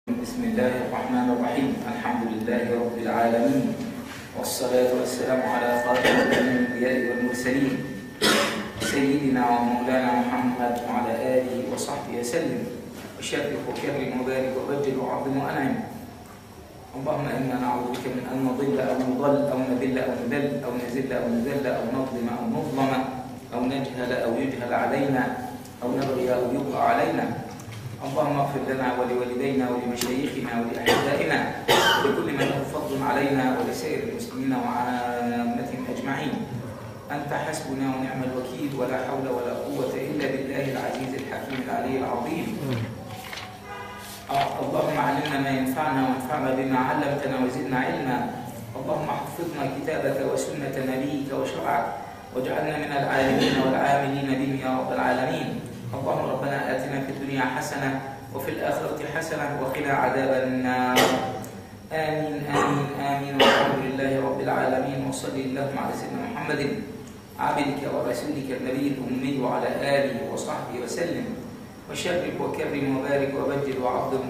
بسم الله الرحمن الرحيم الحمد لله رب العالمين والصلاة والسلام على خاتم الأنبياء والمرسلين سيدنا ومولانا محمد وعلى آله وصحبه وسلم وشرف وكرم وبارك وبجل وعظم وأنعم اللهم إنا نعوذ بك من أن نضل أو نضل أو نذل أو نذل أو نزل أو نذل أو نظلم أو نظلم أو نجهل أو يجهل علينا أو نبغي أو يبغى علينا اللهم اغفر لنا ولوالدينا ولمشايخنا ولأحبائنا ولكل من له فضل علينا ولسائر المسلمين وعامتهم أجمعين أنت حسبنا ونعم الوكيل ولا حول ولا قوة إلا بالله العزيز الحكيم العلي العظيم اللهم علمنا ما ينفعنا وانفعنا بما علمتنا وزدنا علما اللهم حفظنا كتابك وسنة نبيك وشرعك واجعلنا من العالمين والعاملين بهم يا رب العالمين اللهم ربنا آتنا في الدنيا حسنة وفي الآخرة حسنة وقنا عذاب النار آمين آمين آمين والحمد لله رب العالمين وصلي اللهم على سيدنا محمد عبدك ورسولك النبي الأمي وعلى آله وصحبه وسلم وشرف وكرم وبارك وبجل وعظم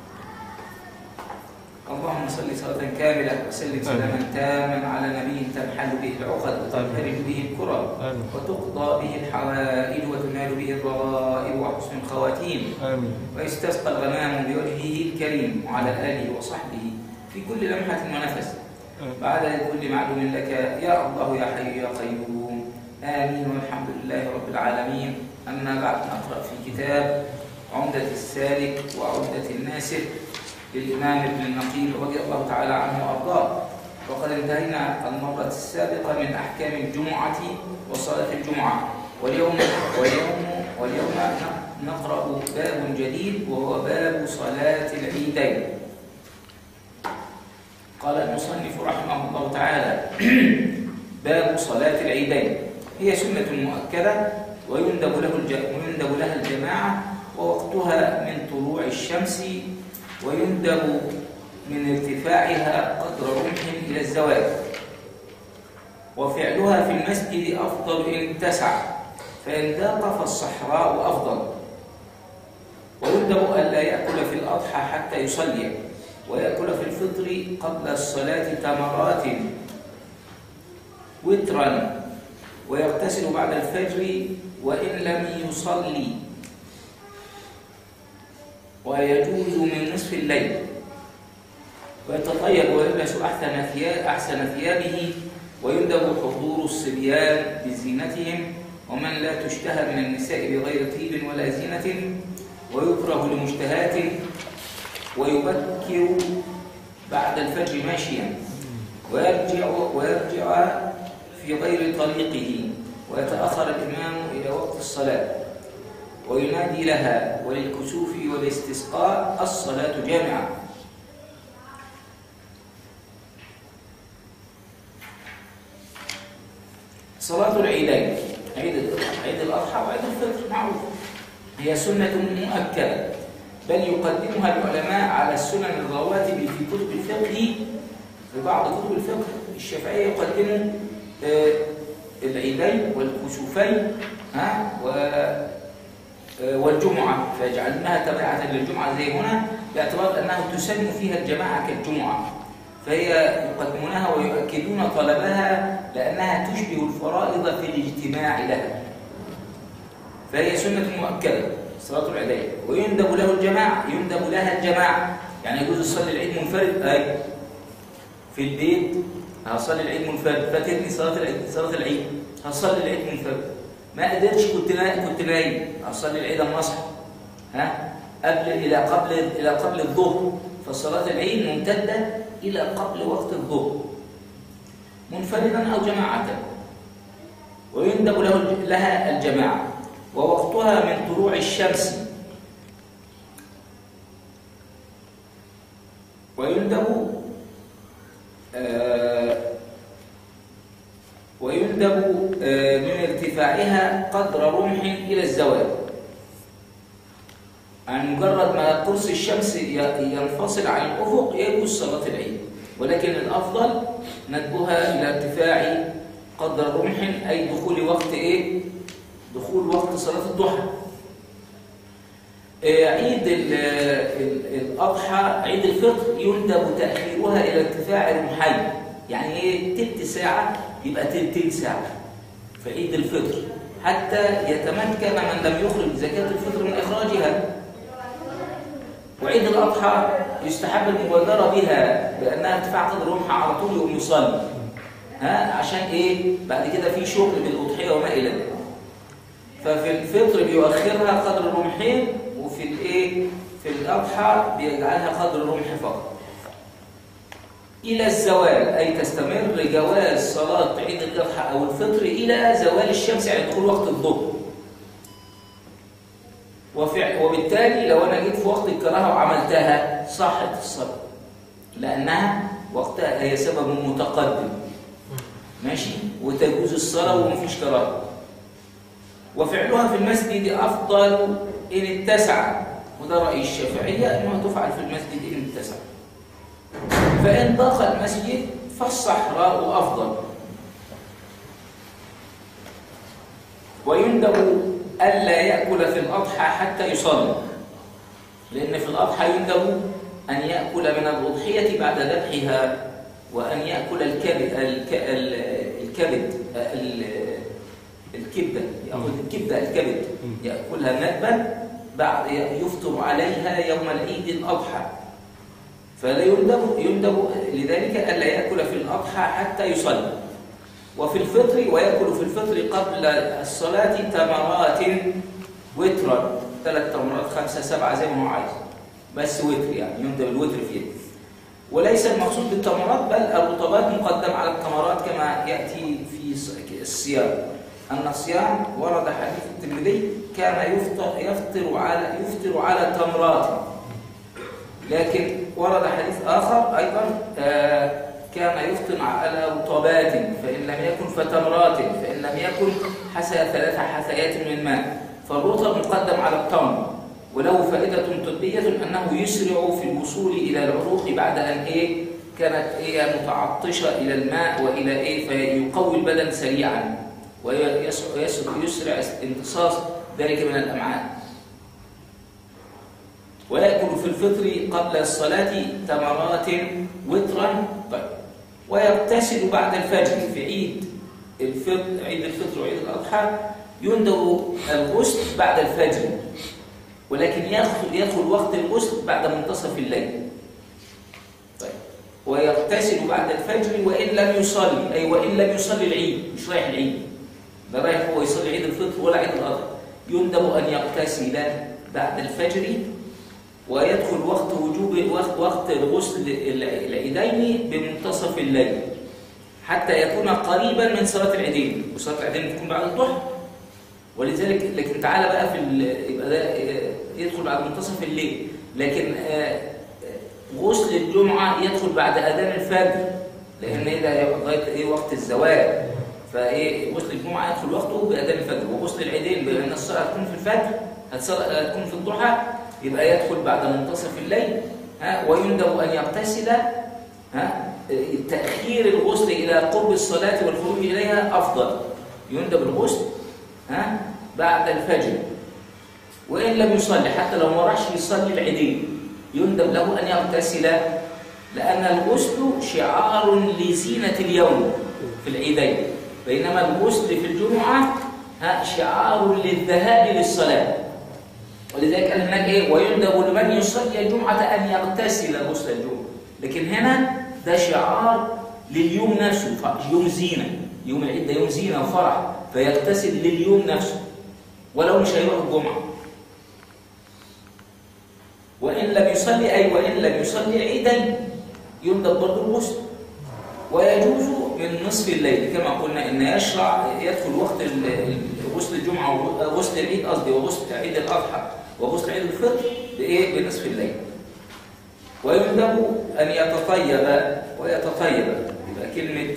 اللهم صل صلاة كاملة وسلم سلاما تاما على نبي تنحل به العقد وتنفرج به الكرب آمين وتقضى به الحوائج وتنال به الرغائب وحسن الخواتيم آمين ويستسقى الغمام بوجهه الكريم وعلى آله وصحبه في كل لمحة ونفس بعد كل معلوم لك يا الله يا حي يا قيوم آمين والحمد لله رب العالمين أما بعد نقرأ في كتاب عمدة السالك وعمدة الناسك للإمام ابن النقيب رضي الله تعالى عنه وأرضاه وقد انتهينا المرة السابقة من أحكام الجمعة وصلاة الجمعة واليوم واليوم واليوم نقرأ باب جديد وهو باب صلاة العيدين قال المصنف رحمه الله تعالى باب صلاة العيدين هي سنة مؤكدة ويندب له الج... ويندب لها الجماعة ووقتها من طلوع الشمس ويندب من ارتفاعها قدر رمح إلى الزواج وفعلها في المسجد أفضل إن اتسع فإن ضاق فالصحراء أفضل ويندب ألا يأكل في الأضحى حتى يصلي ويأكل في الفطر قبل الصلاة تمرات وترا ويغتسل بعد الفجر وإن لم يصلي ويجوز من نصف الليل ويتطيب ويلبس أحسن ثياب أحسن ثيابه ويندب حضور الصبيان بزينتهم ومن لا تشتهى من النساء بغير طيب ولا زينة ويكره لمشتهات ويبكر بعد الفجر ماشيا ويرجع ويرجع في غير طريقه ويتأخر الإمام إلى وقت الصلاة وينادي لها وللكسوف والاستسقاء الصلاة جامعة صلاة العيدين عيد عيد الأضحى وعيد الفطر معروف هي سنة مؤكدة بل يقدمها العلماء على السنن الرواتب في كتب الفقه في بعض كتب الفقه الشافعية يقدموا آه العيدين والكسوفين ها و والجمعة فيجعلونها تبعة للجمعة زي هنا باعتبار أنها تسن فيها الجماعة كالجمعة فهي يقدمونها ويؤكدون طلبها لأنها تشبه الفرائض في الاجتماع لها فهي سنة مؤكدة صلاة العيدين ويندب له الجماعة يندب لها الجماعة يعني يجوز تصلي العيد منفرد أي في البيت هصلي العيد منفرد فاتتني صلاة العيد صلاة العيد هصلي العيد منفرد ما قدرتش كنت نايم كنت نايم اصلي العيد اما اصحى ها قبل الى قبل الى قبل الظهر فصلاه العيد ممتده الى قبل وقت الظهر منفردا او جماعه ويندب له لها الجماعه ووقتها من طلوع الشمس ويندب آه ويندب من ارتفاعها قدر رمح إلى الزوال يعني مجرد ما قرص الشمس ينفصل عن الأفق يجوز صلاة العيد ولكن الأفضل ندبها إلى ارتفاع قدر رمح أي دخول وقت إيه؟ دخول وقت صلاة الضحى آه، عيد ال- ال- الأضحى عيد الفطر يندب تأخيرها إلى ارتفاع المحي يعني إيه تلت ساعة يبقى تلتين ساعة في عيد الفطر حتى يتمكن من لم يخرج زكاة الفطر من إخراجها وعيد الأضحى يستحب المبادرة بها بأنها ارتفاع قدر رمحة على طول يقوم يصلي ها عشان إيه بعد كده في شغل بالأضحية وما إلى ذلك ففي الفطر بيؤخرها قدر رمحين وفي الايه في الاضحى بيجعلها قدر رمح فقط الى الزوال اي تستمر جواز صلاه عيد الاضحى او الفطر الى زوال الشمس يعني دخول وقت الظهر وفع- وبالتالي لو انا جيت في وقت الكراهه وعملتها صحت الصلاه لانها وقتها هي سبب متقدم ماشي وتجوز الصلاه ومفيش كراهه وفعلها في المسجد أفضل إن اتسع وده رأي الشافعية أنها تفعل في المسجد إن اتسع فإن ضاق المسجد فالصحراء أفضل ويندب ألا يأكل في الأضحى حتى يصلي لأن في الأضحى يندب أن يأكل من الأضحية بعد ذبحها وأن يأكل الكبد الك- ال- الكبد ال- الكبدة يأخذ الكبدة الكبد يأكلها ندبا بعد يفطر عليها يوم العيد الأضحى فلا يندب يندب لذلك ألا يأكل في الأضحى حتى يصلي وفي الفطر ويأكل في الفطر قبل الصلاة تمرات وترا ثلاث تمرات خمسة سبعة زي ما هو عايز بس وتر يعني يندب الوتر فيه وليس المقصود بالتمرات بل الرطبات مقدم على التمرات كما يأتي في الصيام أن الصيام ورد حديث الترمذي كان يفطر يفطر على يفطر على تمرات لكن ورد حديث آخر أيضا آه، كان يفطر على رطبات فإن لم يكن فتمرات فإن لم يكن حسى ثلاث حثيات من ماء فالرطب مقدم على التمر وله فائدة طبية أنه يسرع في الوصول إلى العروق بعد أن إيه كانت هي متعطشة إلى الماء وإلى إيه فيقوي البدن سريعا ويسرع امتصاص ذلك من الأمعاء ويأكل في الفطر قبل الصلاة تمرات وترا طيب ويغتسل بعد الفجر في عيد الفطر عيد الفطر وعيد الأضحى يندب الغسل بعد الفجر ولكن يدخل يدخل وقت الغسل بعد منتصف الليل طيب ويغتسل بعد الفجر وإن لم يصلي أي وإن لم يصلي العيد مش رايح العيد لا رايح هو يصلي عيد الفطر ولا عيد الأضحى يندب أن يغتسل بعد الفجر ويدخل وقت وجوب وقت وقت الغسل العيدين بمنتصف الليل حتى يكون قريبا من صلاة العيدين وصلاة العيدين تكون بعد الضحى ولذلك لكن تعالى بقى في يبقى ده يدخل بعد منتصف الليل لكن غسل الجمعة يدخل بعد أذان الفجر لأن ده لغاية إيه وقت الزواج فإيه غسل الجمعة يدخل وقته بأذان الفجر وغسل العيدين بأن الصلاة هتكون في الفجر هتكون في الضحى يبقى يدخل بعد منتصف الليل ها ويندب أن يغتسل ها تأخير الغسل إلى قرب الصلاة والخروج إليها أفضل يندب الغسل ها بعد الفجر وإن لم يصلي حتى لو ما راحش يصلي العيدين يندب له أن يغتسل لأن الغسل شعار لزينة اليوم في العيدين بينما الغسل في الجمعة ها شعار للذهاب للصلاة ولذلك قال هناك ايه ويندب لمن يصلي الجمعة أن يغتسل غسل الجمعة لكن هنا ده شعار لليوم نفسه يوم زينة يوم العيد ده يوم زينة وفرح فيغتسل لليوم نفسه ولو مش هيروح الجمعة وإن لم يصلي أي وإن لم يصلي العيدين يندب برضه الغسل ويجوز من نصف الليل كما قلنا إن يشرع يدخل وقت غسل الجمعة وغسل العيد قصدي وغسل عيد الأضحى وغسل عيد الفطر بإيه؟ بنصف الليل ويندب أن يتطيب ويتطيب يبقى كلمة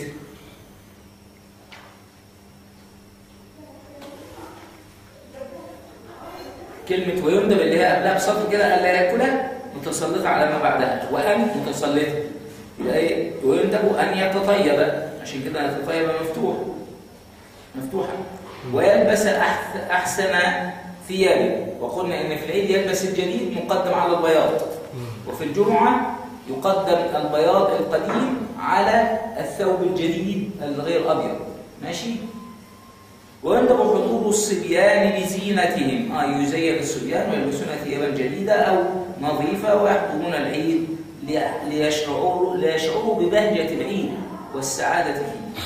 كلمة ويندب اللي هي قبلها بسطر كده ألا يأكلها متسلطة على ما بعدها وأن متسلطة يبقى إيه؟ ويندب أن يتطيب عشان كده يتطيب مفتوح مفتوحة ويلبس أحسن ثيابه وقلنا ان في العيد يلبس الجديد مقدم على البياض وفي الجمعة يقدم البياض القديم على الثوب الجديد الغير أبيض ماشي ويندب حضور الصبيان بزينتهم آه يزين الصبيان ويلبسون ثيابا جديدة أو نظيفة ويحضرون العيد ليشعروا ليشعروا ببهجة العيد والسعادة فيه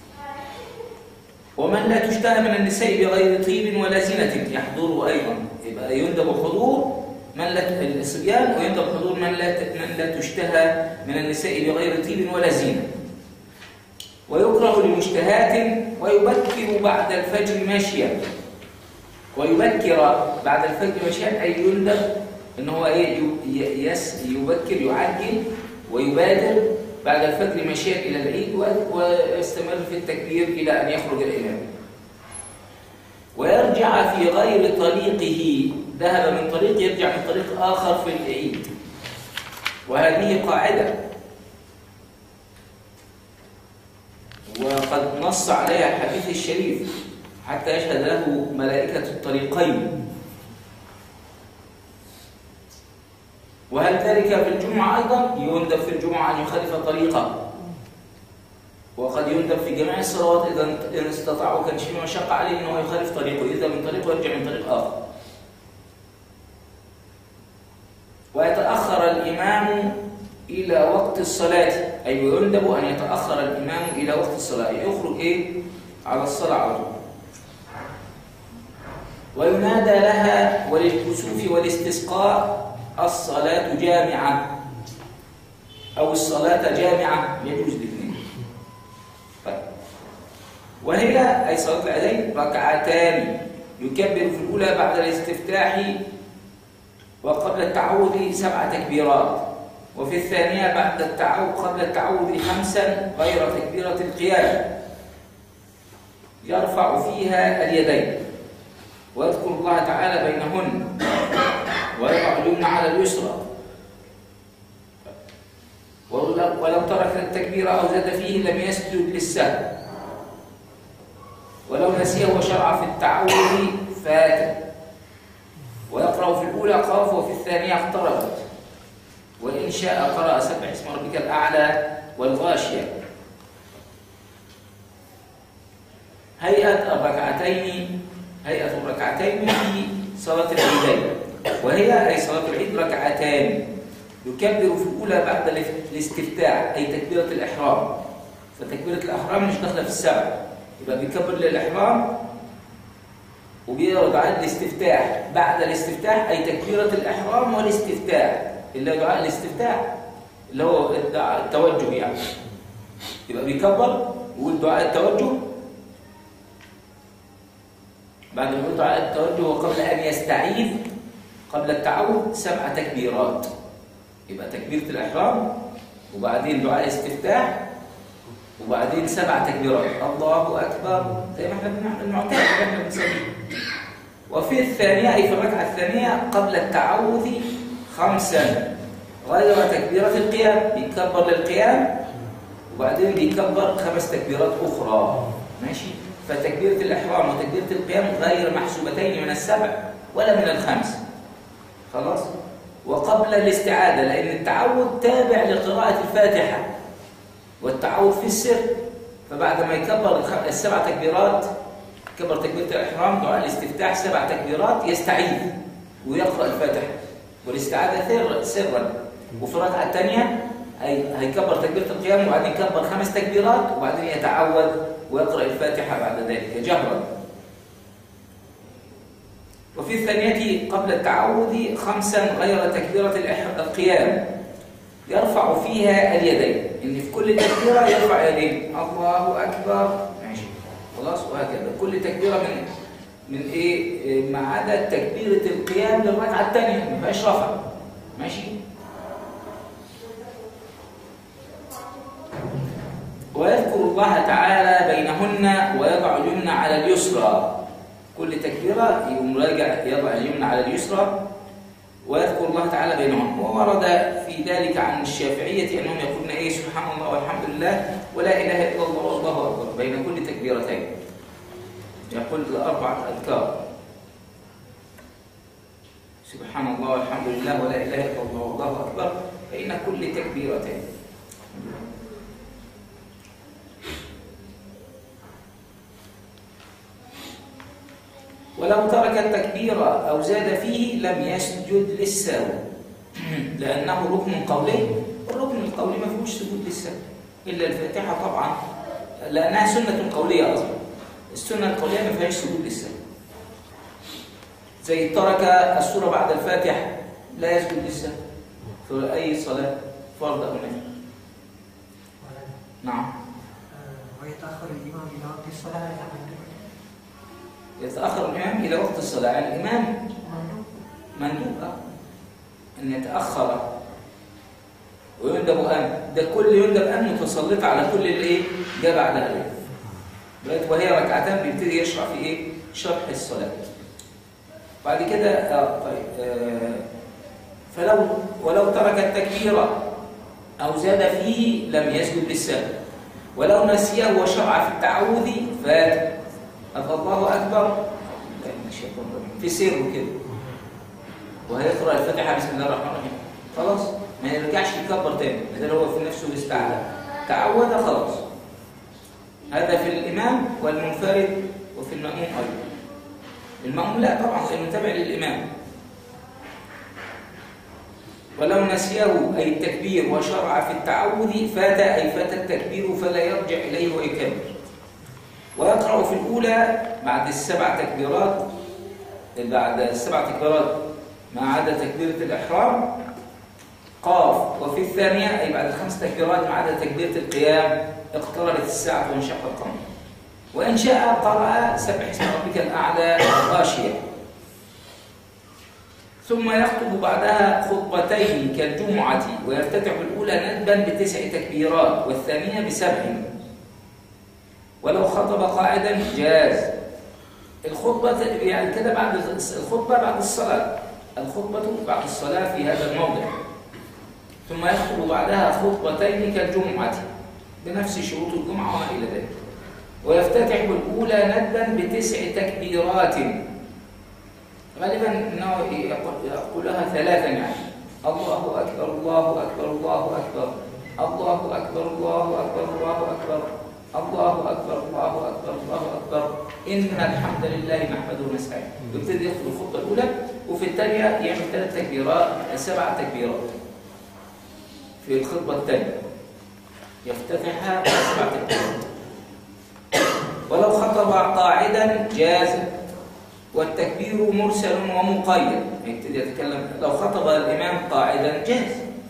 ومن لا تشتهى من النساء بغير طيب ولا زينة يحضر أيضا يبقى يندب حضور من لا الصبيان ويندب حضور من لا من لا تشتهى من النساء بغير طيب ولا زينة ويكره لمشتهات ويبكر بعد الفجر ماشيا ويبكر بعد الفجر ماشيا أي يندب ان هو ايه يس يبكر يعجل ويبادر بعد الفجر ماشيا الى العيد ويستمر في التكبير الى ان يخرج الامام ويرجع في غير طريقه ذهب من طريق يرجع من طريق آخر في العيد وهذه قاعدة وقد نص عليها الحديث الشريف حتى يشهد له ملائكة الطريقين وهل ذلك في الجمعة أيضا؟ يندب في الجمعة أن يخالف طريقه وقد يندب في جميع الصلوات إذا إن استطاع وكان شيء مشقة عليه أنه يخالف طريقه إذا من طريق ويرجع من طريق آخر ويتأخر الإمام إلى وقت الصلاة أي يندب أن يتأخر الإمام إلى وقت الصلاة يخرج إيه؟ على الصلاة على طول وينادى لها وللكسوف والاستسقاء الصلاة جامعة أو الصلاة جامعة يجوز الاثنين طيب وهي أي صلاة العيدين ركعتان يكبر في الأولى بعد الاستفتاح وقبل التعوذ سبع تكبيرات وفي الثانية بعد التعوذ قبل التعوذ خمسا غير تكبيرة القيام يرفع فيها اليدين ويذكر الله تعالى بينهن ويضع اليمنى على اليسرى ولو ترك التكبير أو زاد فيه لم يسجد للسهو ولو نسيه وشرع في التعوذ فات ويقرأ في الأولى قاف وفي الثانية اقتربت وإن شاء قرأ سبح اسم ربك الأعلى والغاشية هيئة الركعتين هيئة الركعتين في صلاة العيدين وهي أي صلاة العيد ركعتان يكبر في الأولى بعد الاستفتاح أي تكبيرة الإحرام فتكبيرة الإحرام مش داخلة في السبع يبقى بيكبر للإحرام وبيقرا على الاستفتاح بعد الاستفتاح أي تكبيرة الإحرام والاستفتاح اللي هو دعاء الاستفتاح اللي هو التوجه يعني يبقى بيكبر ويقول دعاء التوجه بعد ما يقول دعاء التوجه وقبل أن يستعيذ قبل التعوذ سبع تكبيرات يبقى تكبيرة الإحرام وبعدين دعاء الاستفتاح وبعدين سبع تكبيرات الله أكبر زي ما احنا المعتاد اللي احنا بنسميه وفي الثانية أي في الركعة الثانية قبل التعوذ خمسا غير تكبيرة القيام بيكبر للقيام وبعدين بيكبر خمس تكبيرات أخرى ماشي فتكبيرة الإحرام وتكبيرة القيام غير محسوبتين من السبع ولا من الخمس خلاص وقبل الاستعادة لأن التعود تابع لقراءة الفاتحة والتعود في السر فبعد ما يكبر السبع تكبيرات كبر تكبيرة الإحرام دعاء الاستفتاح سبع تكبيرات يستعيد ويقرأ الفاتحة والاستعادة سرا وفي الركعة الثانية هيكبر تكبيرة القيام وبعدين يكبر خمس تكبيرات وبعدين يتعود ويقرأ الفاتحة بعد ذلك جهرا وفي الثانية قبل التعوذ خمسا غير تكبيرة القيام يرفع فيها اليدين إن في كل تكبيرة يرفع يدين الله أكبر ماشي خلاص وهكذا كل تكبيرة من من إيه ما عدا تكبيرة القيام للركعة الثانية ما فيهاش رفع ماشي ويذكر الله تعالى بينهن ويضع اليمنى على اليسرى كل تكبيرة يقوم راجع يضع اليمنى على اليسرى ويذكر الله تعالى بينهم وورد في ذلك عن الشافعية أنهم يقولون إيه سبحان الله والحمد لله ولا إله إلا الله والله أكبر بين كل تكبيرتين يقول الأربعة أذكار سبحان الله والحمد لله ولا إله إلا الله والله أكبر فإن كل تكبيرتين ولو ترك التكبير أو زاد فيه لم يسجد للسهو لأنه ركن قولي الركن القولي ما فيهوش سجود للسهو إلا الفاتحة طبعا لأنها سنة قولية أصلا السنة القولية ما فيهاش سجود للسهو زي ترك السورة بعد الفاتحة لا يسجد للسهو في أي صلاة فرض أو نفل نعم ويتأخر الإمام إلى وقت الصلاة يتأخر الإمام إلى وقت الصلاة يعني الإمام مندوب آه. أن يتأخر ويندب أن ده كل يندب أن متسلط على كل اللي إيه جاء بعدها إيه دلوقتي وهي ركعتان بيبتدي يشرح في إيه شرح الصلاة بعد كده آه طيب آه فلو ولو ترك التكبير أو زاد فيه لم يسجد للسهو ولو نسيه وشرع في التعوذ فات الله أكبر لا من الشيطان الرجيم في سر كده وهيقرأ الفاتحة بسم الله الرحمن الرحيم خلاص ما يرجعش يكبر تاني ما هو في نفسه بيستعلى تعود خلاص هذا في الإمام والمنفرد وفي المأموم أيضا المأموم لا طبعا لأنه تابع للإمام ولو نسيه أي التكبير وشرع في التعوذ فات أي فات التكبير فلا يرجع إليه ويكبر ويقرأ في الأولى بعد السبع تكبيرات بعد السبع تكبيرات ما عدا تكبيرة الإحرام قاف وفي الثانية أي بعد الخمس تكبيرات ما عدا تكبيرة القيام اقتربت الساعة وانشق القمر وإن شاء قرأ سبح اسم ربك الأعلى غاشية ثم يخطب بعدها خطبتين كالجمعة ويفتتح الأولى ندبا بتسع تكبيرات والثانية بسبع ولو خطب قاعدا جاز الخطبة يعني كده بعد الخطبة بعد الصلاة الخطبة بعد الصلاة في هذا الموضع ثم يخطب بعدها خطبتين كالجمعة بنفس شروط الجمعة وما إلى ذلك ويفتتح الأولى ندبا بتسع تكبيرات غالبا انه يقولها ثلاثا يعني الله اكبر الله اكبر الله اكبر الله اكبر الله اكبر الله اكبر الله اكبر الله اكبر الله اكبر ان الحمد لله نحمده ونستعينه يبتدي يدخل الخطه الاولى وفي الثانيه يعمل ثلاث تكبيرات سبع تكبيرات في الخطبه الثانيه يفتتحها سبع تكبيرات ولو خطب قاعدا جاز والتكبير مرسل ومقيد يبتدي يتكلم لو خطب الإمام قاعدا جاز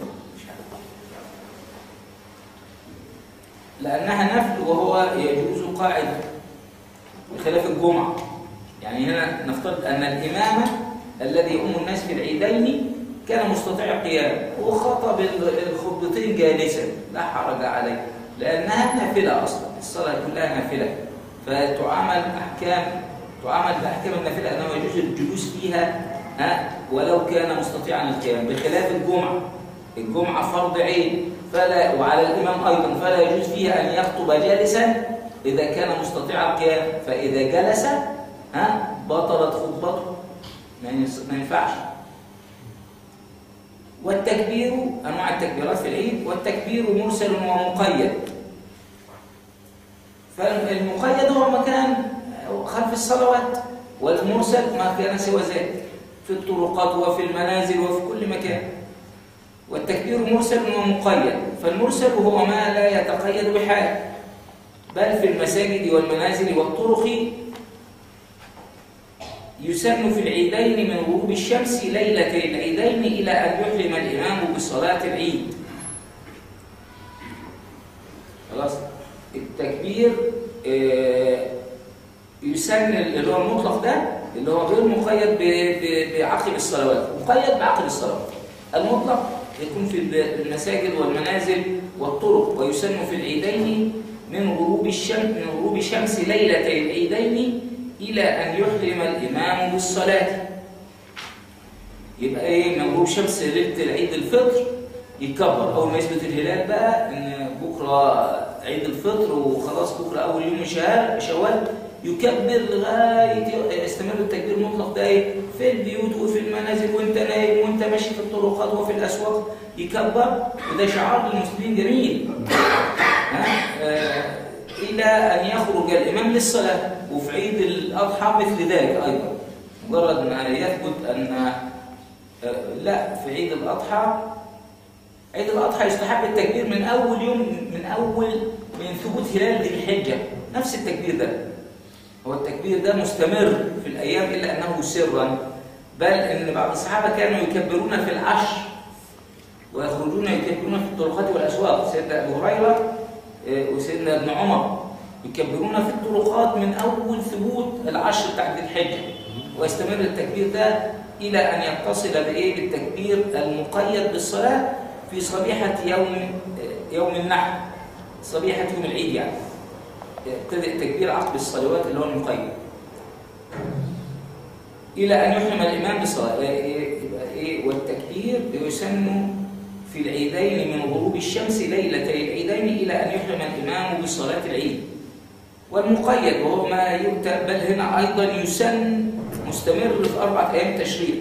لأنها نفل وهو يجوز قاعدا بخلاف الجمعة يعني هنا نفترض أن الإمام الذي يؤم الناس في العيدين كان مستطيع القيام وخطب الخطبتين جالسا لا حرج عليه لأنها نافلة أصلا الصلاة كلها نافلة فتعامل أحكام تعامل بأحكام النافلة أنه يجوز الجلوس فيها ها ولو كان مستطيعا القيام بخلاف الجمعة الجمعة فرض عين فلا وعلى الإمام أيضا فلا يجوز فيها أن يخطب جالسا إذا كان مستطيع القيام فإذا جلس ها بطلت خطبته ما ينفعش والتكبير أنواع التكبيرات في العيد والتكبير مرسل ومقيد فالمقيد هو مكان خلف الصلوات والمرسل ما كان سوى ذلك في الطرقات وفي المنازل وفي كل مكان والتكبير مرسل ومقيد فالمرسل هو ما لا يتقيد بحال بل في المساجد والمنازل والطرق يسن في العيدين من غروب الشمس ليلة العيدين إلى أن يحرم الإمام بصلاة العيد خلاص التكبير آه يسن اللي هو المطلق ده اللي هو غير مقيد بعقب الصلوات مقيد بعقب الصلوات المطلق يكون في المساجد والمنازل والطرق ويسن في العيدين من غروب الشمس من غروب شمس ليلتي العيدين الى ان يحرم الامام بالصلاه يبقى ايه من غروب شمس ليله العيد الفطر يكبر اول ما يثبت الهلال بقى ان بكره عيد الفطر وخلاص بكره اول يوم شهر شوال يكبر لغايه يستمر التكبير المطلق ده إيه؟ في البيوت وفي المنازل وانت نايم وانت ماشي في الطرقات وفي الاسواق يكبر وده شعار للمسلمين جميل ها؟ آه، الى ان يخرج الامام للصلاه وفي عيد الاضحى مثل ذلك ايضا مجرد ما يثبت ان آه، لا في عيد الاضحى عيد الاضحى يستحب التكبير من اول يوم من اول من ثبوت هلال ذي الحجه نفس التكبير ده هو التكبير ده مستمر في الايام الا انه سرا بل ان بعض الصحابه كانوا يكبرون في العشر ويخرجون يكبرون في الطرقات والاسواق سيدنا ابو هريره آه، وسيدنا ابن عمر يكبرون في الطرقات من اول ثبوت العشر بتاع ذي الحجه ويستمر التكبير ده الى ان يتصل بايه بالتكبير المقيد بالصلاه في صبيحه يوم آه، يوم النحر صبيحه يوم العيد يعني يبتدئ التكبير عقب الصلوات اللي هو المقيد الى ان يحرم الامام بالصلاه إيه- يبقى ايه والتكبير يسن في العيدين من غروب الشمس ليلتي العيدين الى ان يحرم الامام بصلاه العيد والمقيد وهو ما يؤتى بل هنا ايضا يسن مستمر في اربعه ايام تشريق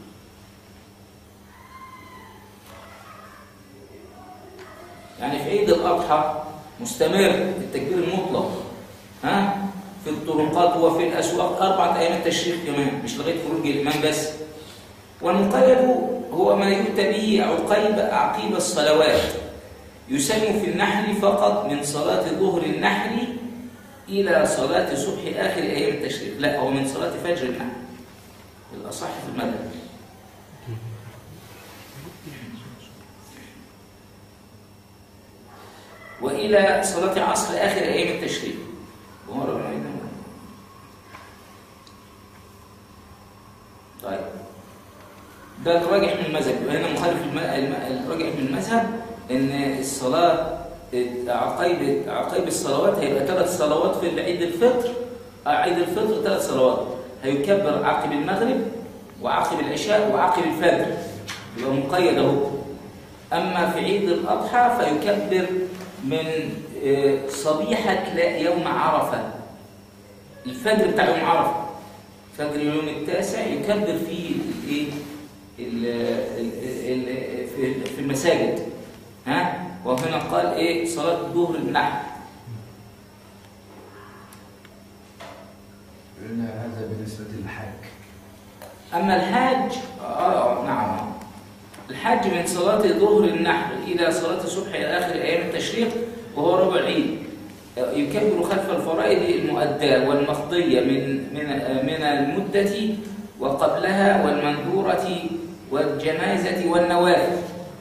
يعني في عيد الاضحى مستمر التكبير المطلق ها في الطرقات وفي الاسواق اربعه ايام التشريق كمان مش لغايه خروج الامام بس والمقيد هو ما يؤتى به عقيب عقيب الصلوات يسن في النحل فقط من صلاه ظهر النحل الى صلاه صبح اخر ايام التشريق لا هو من صلاه فجر النحل الاصح في المذهب والى صلاه العصر اخر ايام التشريق وهو ربع العيد. طيب ده الراجح من المذهب يبقى هنا مخالف الم- الم- الراجح من المذهب ان الصلاه عقيب عقيب الصلوات هيبقى ثلاث صلوات في عيد الفطر آه، عيد الفطر ثلاث صلوات هيكبر عقب المغرب وعقب العشاء وعقب الفجر يبقى مقيد اهو اما في عيد الاضحى فيكبر من آه، صبيحه لا- يوم عرفه الفجر بتاع يوم عرفه فجر اليوم التاسع يكبر فيه الايه ال- ال- ال- في- في المساجد ها وهنا قال ايه صلاه ظهر النحر قلنا هذا بالنسبة للحاج اما الحاج اه نعم الحج من صلاه ظهر النحر الى صلاه الصبح الى اخر ايام التشريق وهو ربع العيد يكبر خلف الفرائض المؤداه والمقضيه من من من المده وقبلها والمنذوره والجنازه والنوافل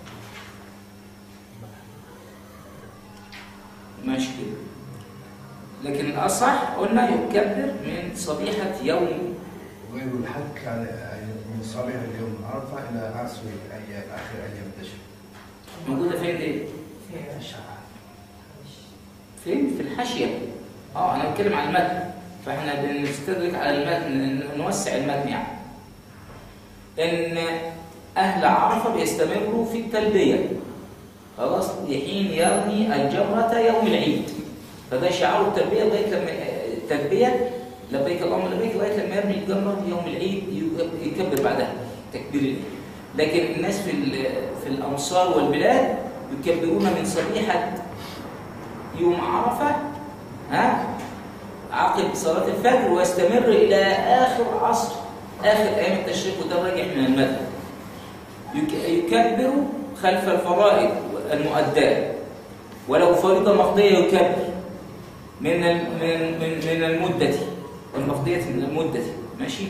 ماشي كده لكن الاصح قلنا يكبر من صبيحه يوم غير الحج على من صبيح اليوم عرفة إلى عصر أيام آخر أيام التشريق موجوده فين دي؟ في الشرع فين؟ في الحاشية. اه انا بتكلم عن المتن فاحنا بنستدرك على المتن ن- نوسع المتن يعني. ان اهل عرفه بيستمروا في التلبيه. خلاص لحين يرمي الجمره يوم العيد. فده شعار التلبيه لغايه لما التلبيه لبيك اللهم لبيك لغايه لما يرمي الجمره يوم العيد يك- يكبر بعدها تكبير العيد. لكن الناس في ال- في الامصار والبلاد يكبرون من صبيحه يوم عرفة ها عقب صلاة الفجر ويستمر إلى آخر عصر آخر أيام التشريق وده الراجح من المذهب يك- يكبر خلف الفرائض المؤداة ولو فريضة مقضية يكبر من ال- من من من المدة والمقضية من المدة ماشي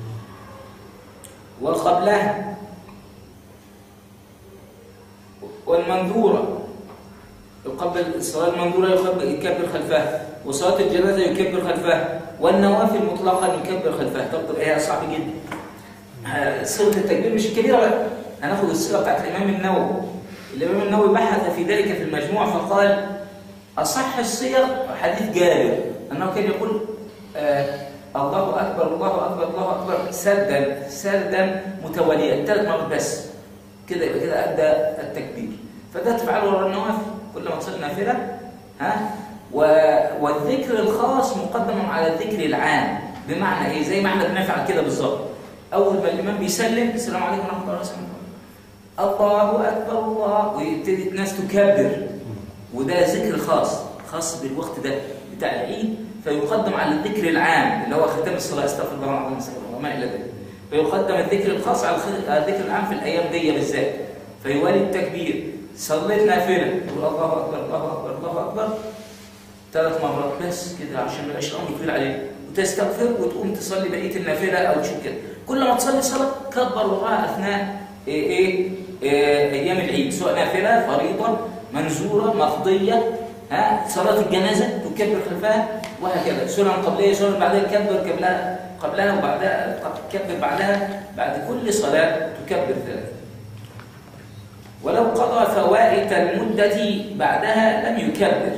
وقبلها والمنذورة يقبل الصلاة المنذورة يكبر, يكبر خلفها وصلاة الجنازة يكبر خلفها والنوافل مطلقا يكبر خلفها طب طب ايه صعب جدا آه، صيغة التكبير مش كبيرة بقى هناخد الصيغة بتاعت الإمام النووي الإمام النووي بحث في ذلك في المجموع فقال أصح الصيغ حديث جابر أنه كان يقول آه الله أكبر الله أكبر الله أكبر سردا سردا متواليا ثلاث مرات بس كده يبقى كده أدى التكبير فده تفعله ورا النوافل كل ما تصلي نافلة ها و- والذكر الخاص مقدم على الذكر العام بمعنى ايه زي ما احنا بنفعل كده بالظبط اول ما الامام بيسلم السلام عليكم ورحمه الله وبركاته الله اكبر الله ويبتدي الناس تكبر وده ذكر خاص خاص بالوقت ده بتاع العيد فيقدم على الذكر العام اللي هو ختام الصلاه استغفر الله العظيم استغفر الله وما الى ذلك فيقدم الذكر الخاص على الخ- على الذكر العام في الايام دي بالذات فيوالي التكبير صليت نافله تقول الله اكبر الله اكبر الله اكبر ثلاث مرات بس كده عشان ما يبقاش الامر طويل عليك وتستغفر وتقوم تصلي بقيه النافله او تشوف كده كل ما تصلي صلاه كبر وراها اثناء ايه, إيه, إيه ايام العيد سواء نافله فريضه منزوره مقضيه ها صلاه الجنازه تكبر خلفها وهكذا سنن قبليه سنن بعدها تكبر قبلها قبلها وبعدها تكبر بعدها بعد كل صلاه تكبر ثلاثه ولو قضى فوائت المده بعدها لم يكبر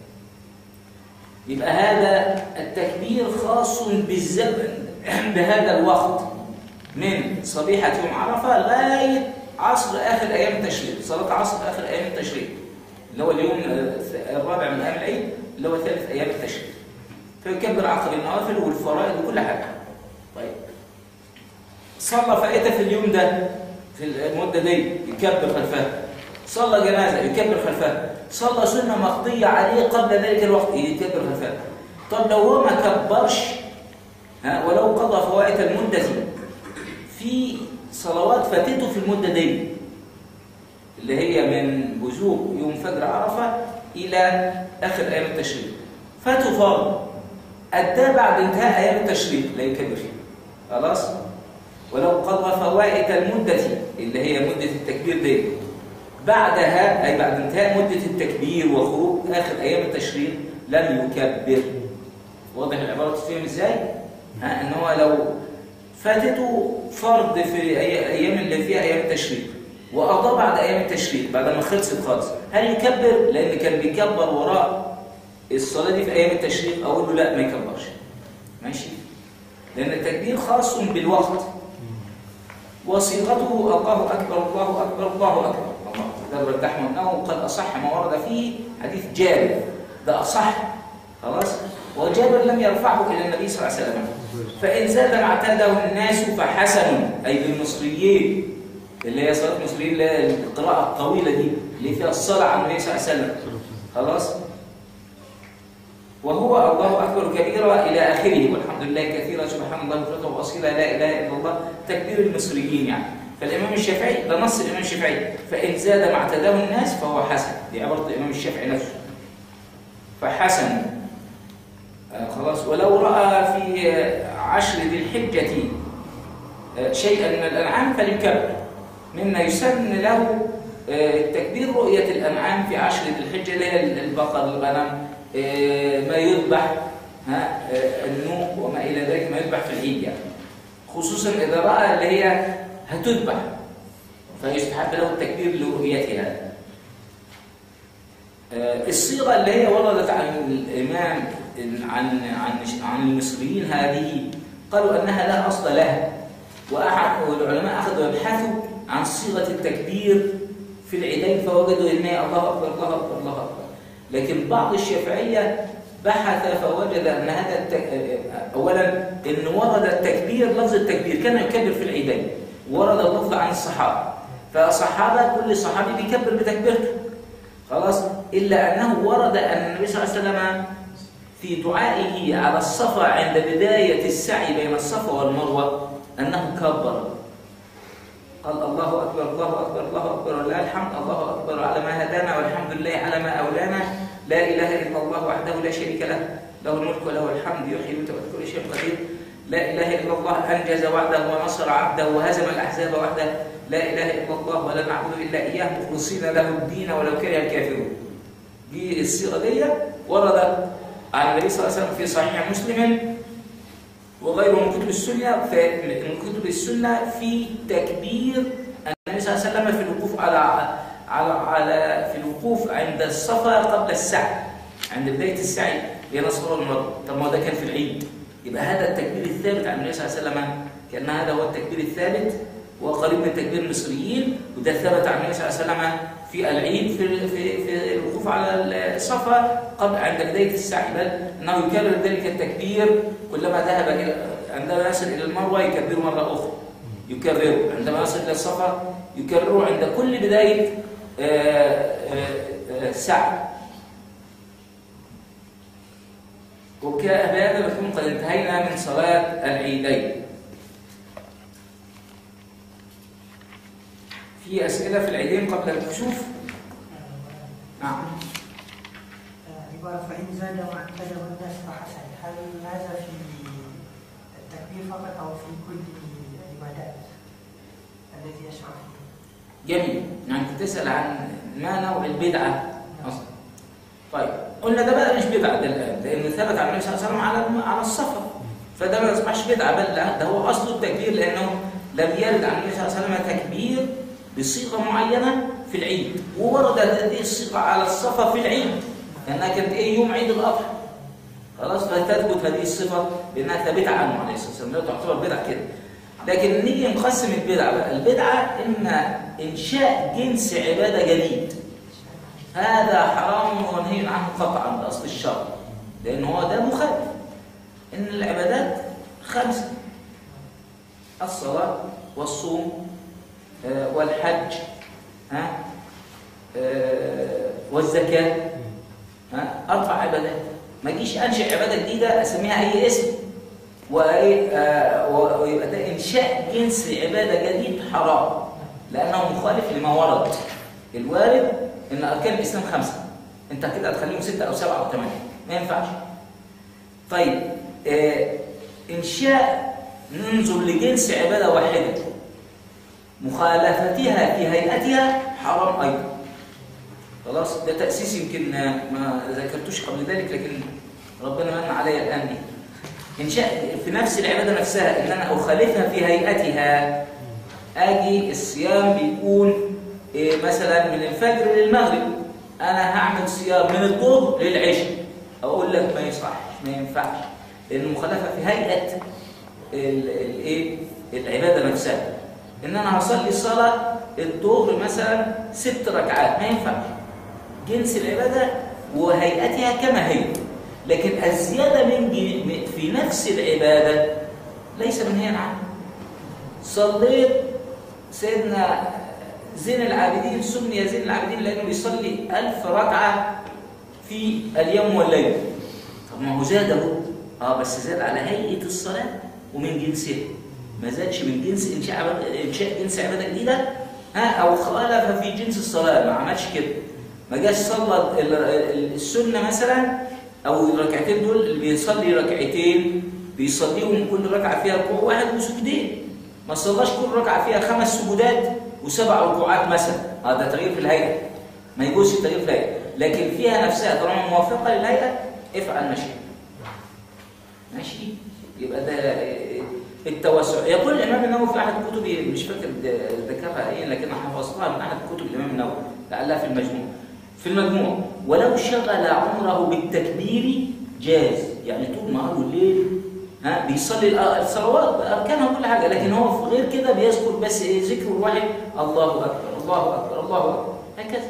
يبقى هذا التكبير خاص بالزمن بهذا الوقت من صبيحة يوم عرفة لغاية عصر آخر أيام التشريق صلاة عصر آخر أيام التشريق اللي هو اليوم الرابع من أيام العيد اللي هو ثالث أيام التشريق فيكبر عقب النوافل والفرائض وكل حاجة طيب صلى فائتة في اليوم ده في المدة دي يكبر خلفها صلى جنازة يكبر خلفها صلى سنة مقضية عليه قبل ذلك الوقت يكبر خلفها طب لو هو ما كبرش ها ولو قضى فوائد المدة في صلوات فاتته في المدة دي اللي هي من بزوغ يوم فجر عرفة إلى آخر أيام التشريق فاته فرض أداه بعد انتهاء أيام التشريق لا يكبر فيه خلاص ولو قضى فوائد المدة اللي هي مدة التكبير دي بعدها أي بعد انتهاء مدة التكبير وخروج آخر أيام التشريق لم يكبر واضح العبارة تفهم إزاي؟ ها إن هو لو فاتته فرض في أي- أيام اللي فيها أيام التشريق وقضى بعد أيام التشريق بعد ما خلصت خالص هل يكبر؟ لأن كان بيكبر وراء الصلاة دي في أيام التشريق أقول له لا ما يكبرش ماشي؟ لأن التكبير خاص بالوقت وصيغته الله أكبر الله أكبر الله أكبر الله تدبر الدحم أنه قد أصح ما ورد فيه حديث جابر ده أصح خلاص وجابر لم يرفعه إلى النبي صلى الله عليه وسلم فإن زاد ما اعتاده الناس فحسن أي بالمصريين اللي هي صلاة المصريين اللي هي القراءة الطويلة دي اللي فيها الصلاة على النبي صلى الله عليه وسلم خلاص وهو الله أكبر كبيرا إلى آخره والحمد لله كثيرا سبحان الله بكرة وأصيلا لا إله إلا الله تكبير المصريين يعني فالإمام الشافعي ده نص الإمام الشافعي فإن زاد ما اعتداه الناس فهو حسن دي عبارة الإمام الشافعي نفسه فحسن آه خلاص ولو رأى في آه، عشر ذي الحجة آه، شيئا من الأنعام فليكبر مما يسن له آه، التكبير رؤية الأنعام في عشر ذي الحجة اللي هي البقر الغنم آه، ما يذبح ها آه، النوق وما إلى ذلك ما يذبح في العيد يعني خصوصا إذا رأى اللي هي هتذبح فيستحب له التكبير لرؤيتها آه، الصيغة اللي هي وردت عن الإمام عن عن عن المصريين هذه قالوا أنها لا أصل لها وأحد والعلماء أخذوا يبحثوا عن صيغة التكبير في العيدين فوجدوا ان هي الله اكبر الله اكبر الله اكبر لكن بعض الشافعيه بحث فوجد ان هذا التك... اولا ان ورد التكبير لفظ التكبير كان يكبر في العيدين ورد اللفظ عن الصحابه فالصحابه كل صحابي بيكبر بتكبيرته خلاص الا انه ورد ان النبي صلى الله عليه وسلم في دعائه على الصفا عند بدايه السعي بين الصفا والمروه انه كبر قال الله أكبر الله أكبر الله أكبر ولله الحمد الله أكبر على ما هدانا والحمد لله على ما أولانا لا إله إلا الله وحده لا شريك له له الملك وله الحمد يحيي ويميت وكل شيء قدير لا إله إلا الله أنجز وعده ونصر عبده وهزم الأحزاب وحده لا إله إلا الله ولا نعبد إلا إياه مخلصين له الدين ولو كره الكافرون دي الصيغة دي وردت عن النبي صلى الله عليه وسلم في صحيح مسلم وغيره من كتب السنة من كتب السنة في تكبير النبي صلى الله عليه وسلم في الوقوف على على على في الوقوف عند الصفا قبل السعي عند بداية السعي بين الصفا والمروة طب ما هو ده كان في العيد يبقى هذا التكبير الثابت عن النبي صلى الله عليه وسلم كأن هذا هو التكبير الثابت وقريب من تكبير المصريين وده ثبت عن النبي صلى الله عليه وسلم في العيد في في في الوقوف على الصفا قبل عند بدايه السعي بل انه يكرر ذلك التكبير كلما ذهب إلى- عندما يصل الى المروه يكبر مره اخرى يكرره عندما يصل الى الصفا يكرره عند كل بدايه آه، آه، آه، سعي وبهذا نكون قد انتهينا من صلاه العيدين في اسئله في العيدين قبل الكسوف نعم عبارة فإن زاد واعتدى والناس فحسن هل هذا في التكبير فقط أو في كل العبادات الذي يشرع فيه؟ جميل يعني كنت تسال عن ما نوع البدعه اصلا طيب قلنا ده بقى مش بدعه ده الان لانه ثبت عن النبي صلى الله عليه وسلم على على السفر فده ما يصبحش بدعه بل لا ده هو اصل التكبير لانه لم يرد عن النبي صلى الله عليه وسلم تكبير بصيغه معينه في العيد وورد هذه الصيغه على الصفا في العيد لانها كانت ايه يوم عيد الاضحى خلاص فتثبت هذه الصفه بانها ثابته عنه عليه الصلاه والسلام لا تعتبر بدعه كده لكن نيجي نقسم البدعه بقى البدعه اما انشاء جنس عباده جديد هذا حرام ومنهي عنه قطعا باصل الشرع لان هو ده مخالف ان العبادات خمسه الصلاه والصوم آه، والحج ها آه، والزكاه ها اربع عبادات ما اجيش انشئ عباده جديده اسميها اي اسم وإيه، آه، و- ويبقى ده انشاء جنس عباده جديد حرام لانه مخالف لما ورد الوارد ان اركان الاسلام خمسه انت كده هتخليهم سته او سبعه او ثمانيه ما ينفعش طيب آه، انشاء ننظر لجنس عباده واحده مخالفتها في هيئتها حرام ايضا خلاص ده تاسيس يمكن ما ذكرتوش قبل ذلك لكن ربنا من علي الان دي انشاء في نفس العباده نفسها ان انا اخالفها في هيئتها اجي الصيام بيكون إيه مثلا من الفجر للمغرب انا هعمل صيام من الظهر للعشاء اقول لك ما يصحش ما ينفعش لان مخالفه في هيئه ال- الايه العباده نفسها ان انا هصلي صلاه الظهر مثلا ست ركعات ما ينفعش جنس العباده وهيئتها كما هي لكن الزياده من جي- في نفس العباده ليس منهيا عنها صليت سيدنا زين العابدين سمي زين العابدين لانه بيصلي ألف ركعه في اليوم والليل طب ما هو زاد اهو اه بس زاد على هيئه الصلاه ومن جنسها ما زادش من جنس انشاء عبادة انشاء جنس عباده جديده ها او خالف في جنس الصلاه ما عملش كده ما جاش صلى ال- ال- السنه مثلا او الركعتين دول اللي بيصلي ركعتين بيصليهم كل ركعه فيها ركوع واحد وسجدين ما صلاش كل ركعه فيها خمس سجودات وسبع ركوعات مثلا هذا تغيير في الهيئه ما يجوزش التغيير في الهيئه لكن فيها نفسها طالما موافقه للهيئه افعل ما شئت ماشي يبقى ده التوسع يقول الامام النووي في احد كتبه مش فاكر د- ذكرها ايه لكن حفظتها من احد كتب الامام النووي لعلها في المجموع في المجموع ولو شغل عمره بالتكبير جاز يعني طول نهار والليل ها بيصلي الأ- الصلوات باركانها وكل حاجه لكن هو في غير كده بيذكر بس ايه ذكر الواحد الله اكبر الله اكبر الله اكبر هكذا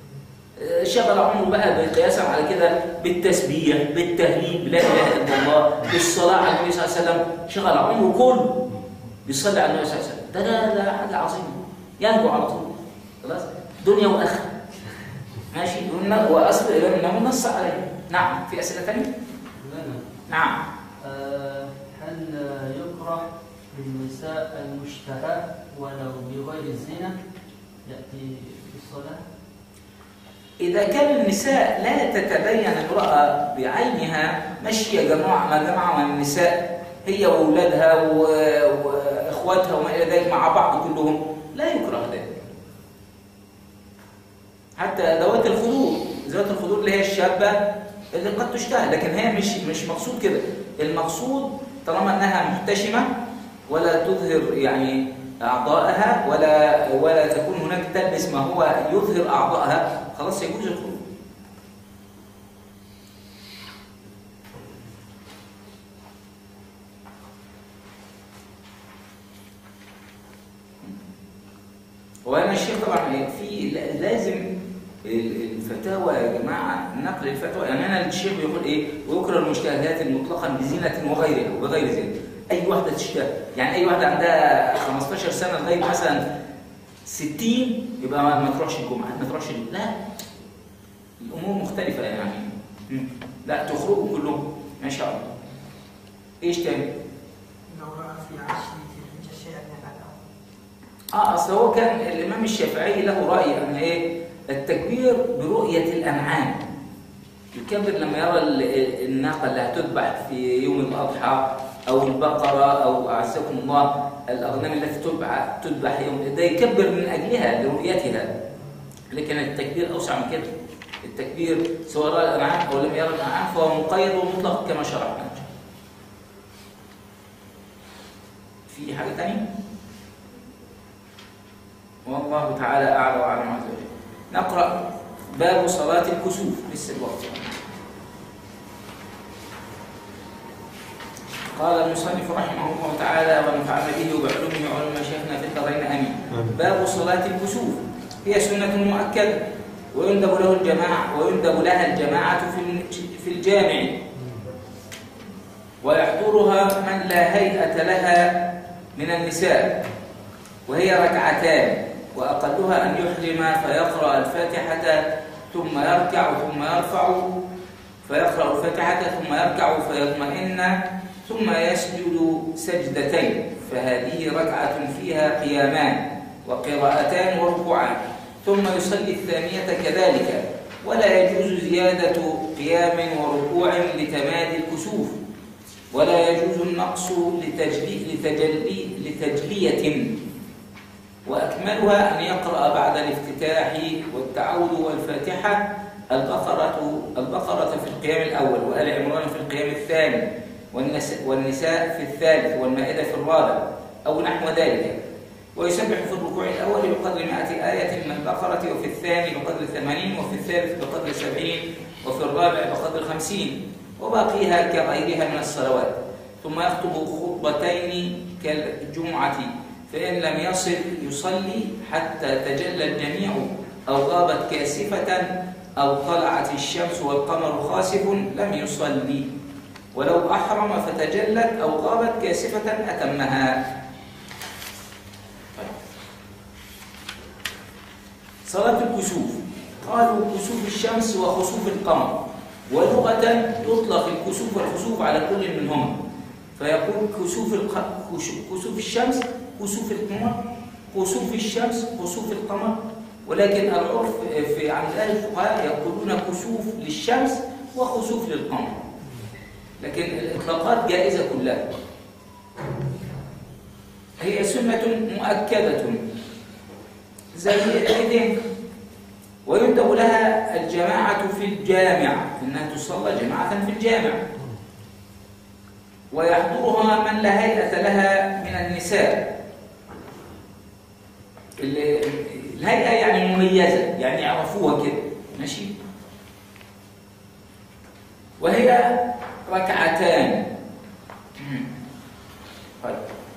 شغل عمره بقى قياسا على كده بالتسبيح بالتهليل بلا اله الا الله بالصلاه على النبي صلى الله عليه وسلم شغل عمره كله بيصلي على النبي صلى الله عليه وسلم ده ده, ده حاجه عظيمه ينجو على طول خلاص دنيا واخره ماشي والن- واصل الامام النووي نص عليه نعم في اسئله ثانيه لنا نعم آه، هل يكره للنساء المشتهى ولو بغير الزينة يأتي في الصلاة؟ إذا كان النساء لا تتبين امرأة بعينها ماشية جماعة مع جماعة من النساء هي وأولادها و- وإخواتها وما إلى ذلك مع بعض كلهم لا يكره ذلك حتى ذوات الخضور ذوات الخضور اللي هي الشابة اللي قد تشتهى لكن هي مش مش مقصود كده المقصود طالما انها محتشمة ولا تظهر يعني اعضائها ولا ولا تكون هناك تلبس ما هو يظهر اعضائها خلاص يجوز الخروج ال- الفتاوى يا جماعه نقل الفتوى يعني انا الشيخ بيقول ايه ويكره المجتهدات مطلقا بزينه وغيرها وبغير زينه اي واحده تجتهد يعني اي واحده عندها 15 سنه لغايه مثلا 60 يبقى ما ما تروحش الجمعه ما تروحش ال- لا الامور مختلفه يعني مم. لا تخرجوا كلهم ما شاء الله ايش تاني؟ لو رأى في عشر ذي الحجة شيئا يفعله اه اصل هو كان الامام الشافعي له راي ان ايه التكبير برؤيه الانعام يكبر لما يرى ال- الناقه اللي هتذبح في يوم الاضحى او البقره او اعزكم الله الاغنام التي تذبح تذبح يوم ده يكبر من اجلها لرؤيتها لكن التكبير اوسع من كده التكبير سواء راى الانعام او لم يرى الانعام فهو مقيد ومطلق كما شرحنا في حاجه ثانيه والله تعالى أعلى وأعلم عز وجل نقرأ باب صلاة الكسوف لسه الوقت قال المصنف رحمه الله تعالى ونفعنا به وبعلومه وعلوم شيخنا في الدارين امين باب صلاه الكسوف هي سنه مؤكده ويندب له الجماعه ويندب لها الجماعه في الم- في الجامع ويحضرها من لا هيئه لها من النساء وهي ركعتان وأقلها أن يحرم فيقرأ الفاتحة ثم يركع ثم يرفع فيقرأ الفاتحة ثم يركع فيطمئن ثم يسجد سجدتين فهذه ركعة فيها قيامان وقراءتان وركوعان ثم يصلي الثانية كذلك ولا يجوز زيادة قيام وركوع لتمادي الكسوف ولا يجوز النقص لتجلي لتجلي لتجلية وأكملها أن يقرأ بعد الافتتاح والتعوذ والفاتحة البقرة البقرة في القيام الأول وآل عمران في القيام الثاني والنس- والنساء في الثالث والمائدة في الرابع أو نحو ذلك ويسبح في الركوع الأول بقدر مائة آية من البقرة وفي الثاني بقدر ثمانين وفي الثالث بقدر سبعين وفي الرابع بقدر خمسين وباقيها كغيرها من الصلوات ثم يخطب خطبتين كالجمعة فإن لم يصل يصلي حتى تجلى الجميع أو غابت كاسفة أو طلعت الشمس والقمر خاسف لم يصلي ولو أحرم فتجلت أو غابت كاسفة أتمها طيب. صلاة الكسوف قالوا كسوف الشمس وخسوف القمر ولغة يطلق الكسوف والخسوف على كل منهما فيقول كسوف الق... كش- كسوف الشمس كسوف القمر كسوف الشمس كسوف القمر ولكن العرف في عند اهل الفقهاء يقولون كسوف للشمس وخسوف للقمر لكن الاطلاقات جائزه كلها هي سنه مؤكده زي الايدين ويندب لها الجماعه في الجامع انها تصلى جماعه في الجامع ويحضرها من لا هيئة لها من النساء ال- الهيئة يعني مميزة يعني يعرفوها كده ماشي وهي ركعتان مم. طيب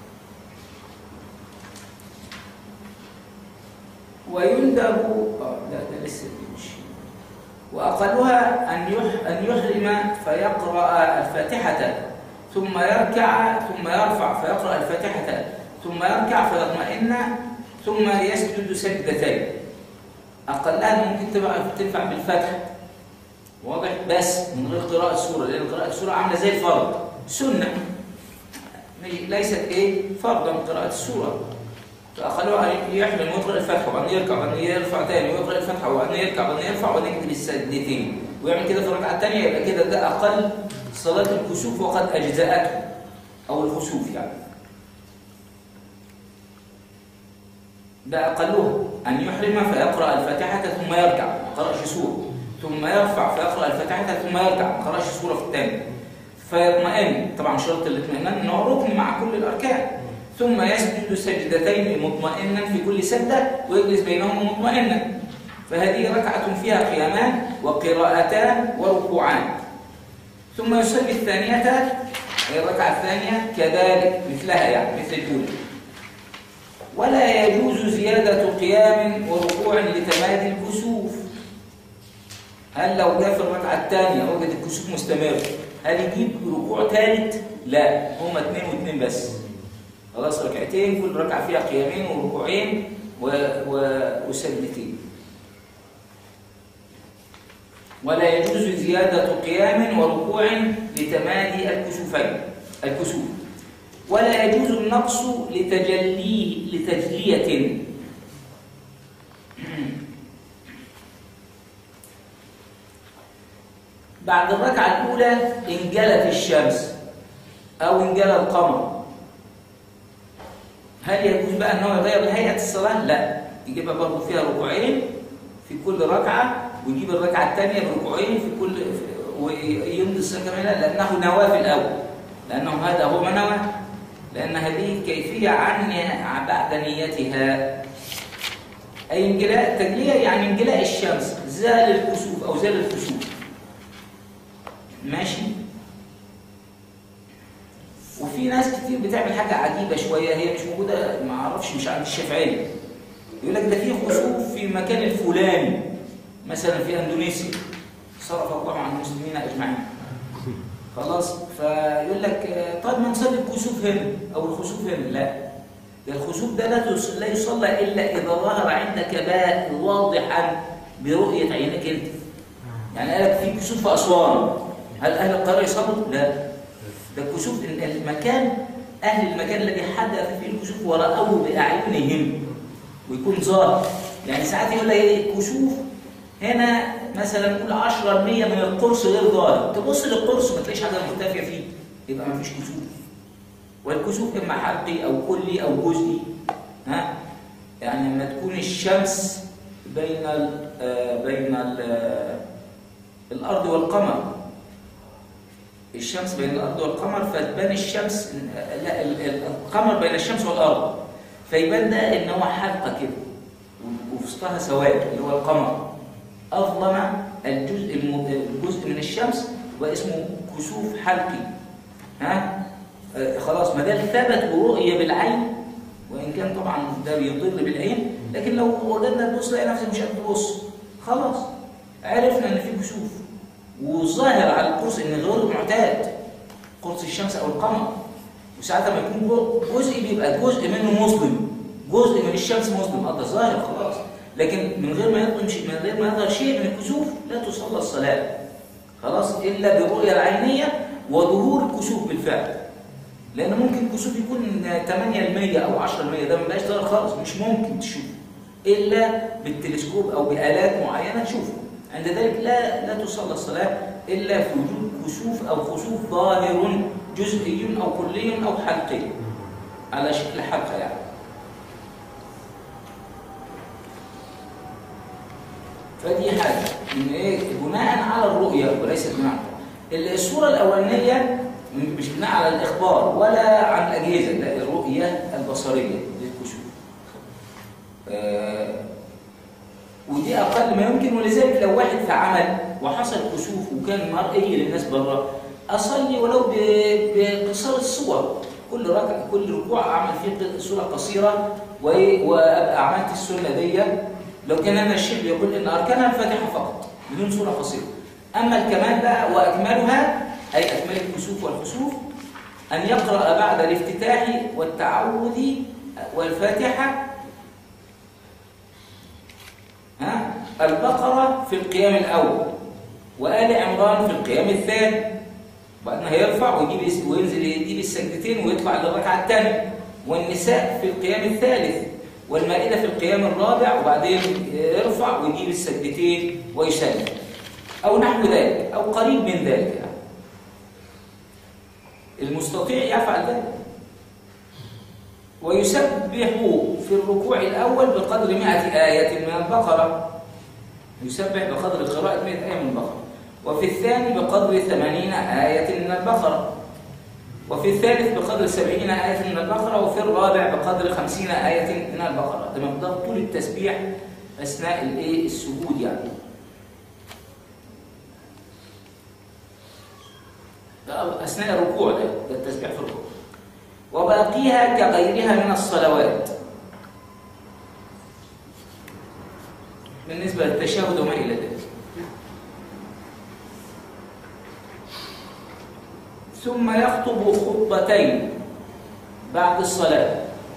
ويندب آه، لا ده لسه بيمشي وأقلها أن يح- أن يحرم فيقرأ الفاتحة ثم يركع ثم يرفع فيقرأ الفاتحة ثم يركع فيطمئن ثم يسجد سجدتين أقلها ممكن تبقى تنفع بالفتح واضح بس من غير قراءة سورة لأن قراءة السورة عاملة زي الفرض سنة مش- ليست إيه فرضا قراءة السورة فأقلها أن يحرم ويقرأ الفتحة وبعدين يركع وبعدين يرفع تاني ويقرأ الفتحة وبعدين يركع وبعدين يرفع وبعدين يجري السجدتين ويعمل كده في الركعة الثانية يبقى كده ده أقل صلاة الكسوف وقد أجزأته أو الخسوف يعني ده أقلها أن يحرم فيقرأ الفاتحة ثم يركع ما قرأش سورة ثم يرفع فيقرأ الفاتحة ثم يركع ما قرأش سورة في الثاني فيطمئن طبعا شرط الاطمئنان انه ركن مع كل الاركان ثم يسجد سجدتين مطمئنا في كل سجده ويجلس بينهما مطمئنا فهذه ركعه فيها قيامان وقراءتان وركوعان ثم يصلي الثانيه هي الركعه الثانيه كذلك مثلها يعني مثل الاولى ولا يجوز زياده قيام وركوع لتمادي الكسوف هل لو جاء في الركعة الثانية وجد الكسوف مستمر هل يجيب ركوع ثالث؟ لا هما اثنين واثنين بس خلاص ركعتين كل ركعة فيها قيامين وركوعين و... و... وسجدتين ولا يجوز زيادة قيام وركوع لتمادي الكسوفين الكسوف ولا يجوز النقص لتجليه لتجلية بعد الركعة الأولى انجلت الشمس أو انجلى القمر هل يجوز بقى أنه يغير هيئة الصلاة؟ لا يجيبها برضه فيها ركوعين في كل ركعة ويجيب الركعة الثانية بركوعين في كل ويمضي الصلاة كمان لأنه نوى في الأول لأنه هذا هو ما نوى لأن هذه كيفية عن بعد نيتها أي انجلاء تجلية يعني انجلاء الشمس زال الكسوف أو زال الكسوف ماشي وفي ناس كتير بتعمل حاجة عجيبة شوية هي مش موجودة ما اعرفش مش عند الشافعية يقول لك ده في خسوف في المكان الفلاني مثلا في اندونيسيا صرف الله عن المسلمين اجمعين خلاص فيقول لك طيب ما نصلي الكسوف هنا او الخسوف هنا لا ده الخسوف ده لا لا يصلى الا اذا ظهر عندك باء واضحا برؤيه عينك انت يعني قال لك في كسوف في اسوان هل اهل القريه يصلوا؟ لا ده الكسوف المكان اهل المكان الذي حدث فيه الكسوف ورأوه باعينهم ويكون ظاهر يعني ساعات يقول لك ايه كسوف هنا مثلا نقول 10% من القرص غير ظاهر تبص للقرص ما تلاقيش حاجه مختفيه فيه يبقى ما فيش كسوف والكسوف اما حلقي او كلي او جزئي ها يعني لما تكون الشمس بين ال بين ال الارض والقمر الشمس بين الارض والقمر فتبان الشمس لا القمر بين الشمس والارض فيبان ده ان هو حلقه كده وفي سواد اللي هو القمر أظلم الجزء الجزء من الشمس واسمه كسوف حلقي ها آه خلاص ما دام ثبت ورؤية بالعين وإن كان طبعا ده بيضر بالعين لكن لو وجدنا تبص تلاقي نفسك مش قادر تبص خلاص عرفنا إن في كسوف وظاهر على القرص إن غير معتاد قرص الشمس أو القمر وساعتها ما يكون جزء بيبقى جزء منه مسلم جزء من الشمس مسلم هذا ظاهر خلاص لكن من غير ما يظهر من غير ما يظهر شيء من الكسوف لا تصلى الصلاة خلاص إلا بالرؤية العينية وظهور الكسوف بالفعل لأن ممكن الكسوف يكون 8% أو 10% ده ما بقاش ظاهر خالص مش ممكن تشوفه إلا بالتلسكوب أو بآلات معينة تشوفه عند ذلك لا لا تصلى الصلاة إلا في وجود كسوف أو خسوف ظاهر جزئي أو كلي أو حلقي على شكل حلقة يعني فدي حاجة إن إيه بناء على الرؤية وليس بناء الصورة الأولانية مش بناء على الإخبار ولا عن الأجهزة لا الرؤية البصرية للكشوف آه ودي أقل ما يمكن ولذلك لو واحد في عمل وحصل كسوف وكان مرئي للناس بره أصلي ولو بقصار الصور كل ركعة كل ركوع أعمل فيه صورة قصيرة وأبقى عملت السنة دي لو كان هذا الشيخ يقول ان اركانها الفاتحه فقط بدون سوره قصيره اما الكمال بقى واكملها اي اكمال الكسوف والخسوف ان يقرا بعد الافتتاح والتعوذ والفاتحه ها البقره في القيام الاول وال عمران في القيام الثاني بعدين هيرفع ويجيب وينزل يجيب السجدتين ويطلع للركعه الثانيه والنساء في القيام الثالث والمائدة في القيام الرابع وبعدين يرفع ويجيب السجدتين ويسلم أو نحو ذلك أو قريب من ذلك يعني. المستطيع يفعل ذلك ويسبح في الركوع الأول بقدر مئة آية من البقرة يسبح بقدر قراءة مئة آية من البقرة وفي الثاني بقدر ثمانين آية من البقرة وفي الثالث بقدر سبعين آية من البقرة وفي الرابع بقدر خمسين آية من البقرة ده مقدار طول التسبيح أثناء الإيه السجود يعني ده أثناء الركوع ده, ده التسبيح في الركوع وباقيها كغيرها من الصلوات بالنسبة للتشهد وما إلى ذلك ثم يخطب خطبتين بعد الصلاة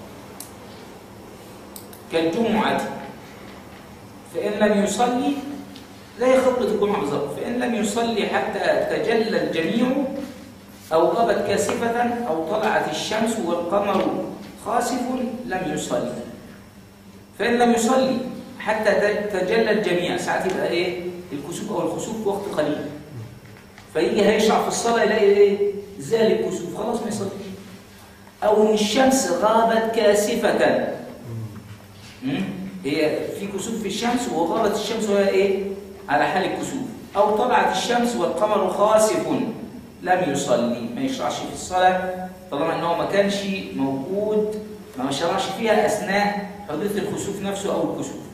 كالجمعة فإن لم يصلي زي خطبة الجمعة بالظبط فإن لم يصلي حتى تجلى الجميع أو غابت كاسفة أو طلعت الشمس والقمر خاسف لم يصلي فإن لم يصلي حتى تجلى الجميع ساعات يبقى إيه الكسوف أو الخسوف في وقت قليل فيجي هيشرع في الصلاة يلاقي إيه زال الكسوف خلاص ما يصليش أو إن الشمس غابت كاسفة مم؟ هي في كسوف في الشمس وغابت الشمس وهي إيه على حال الكسوف أو طلعت الشمس والقمر خاسف لم يصلي ما يشرعش في الصلاة طالما أنه ما كانش موجود ما شرعش فيها أثناء حدوث الخسوف نفسه أو الكسوف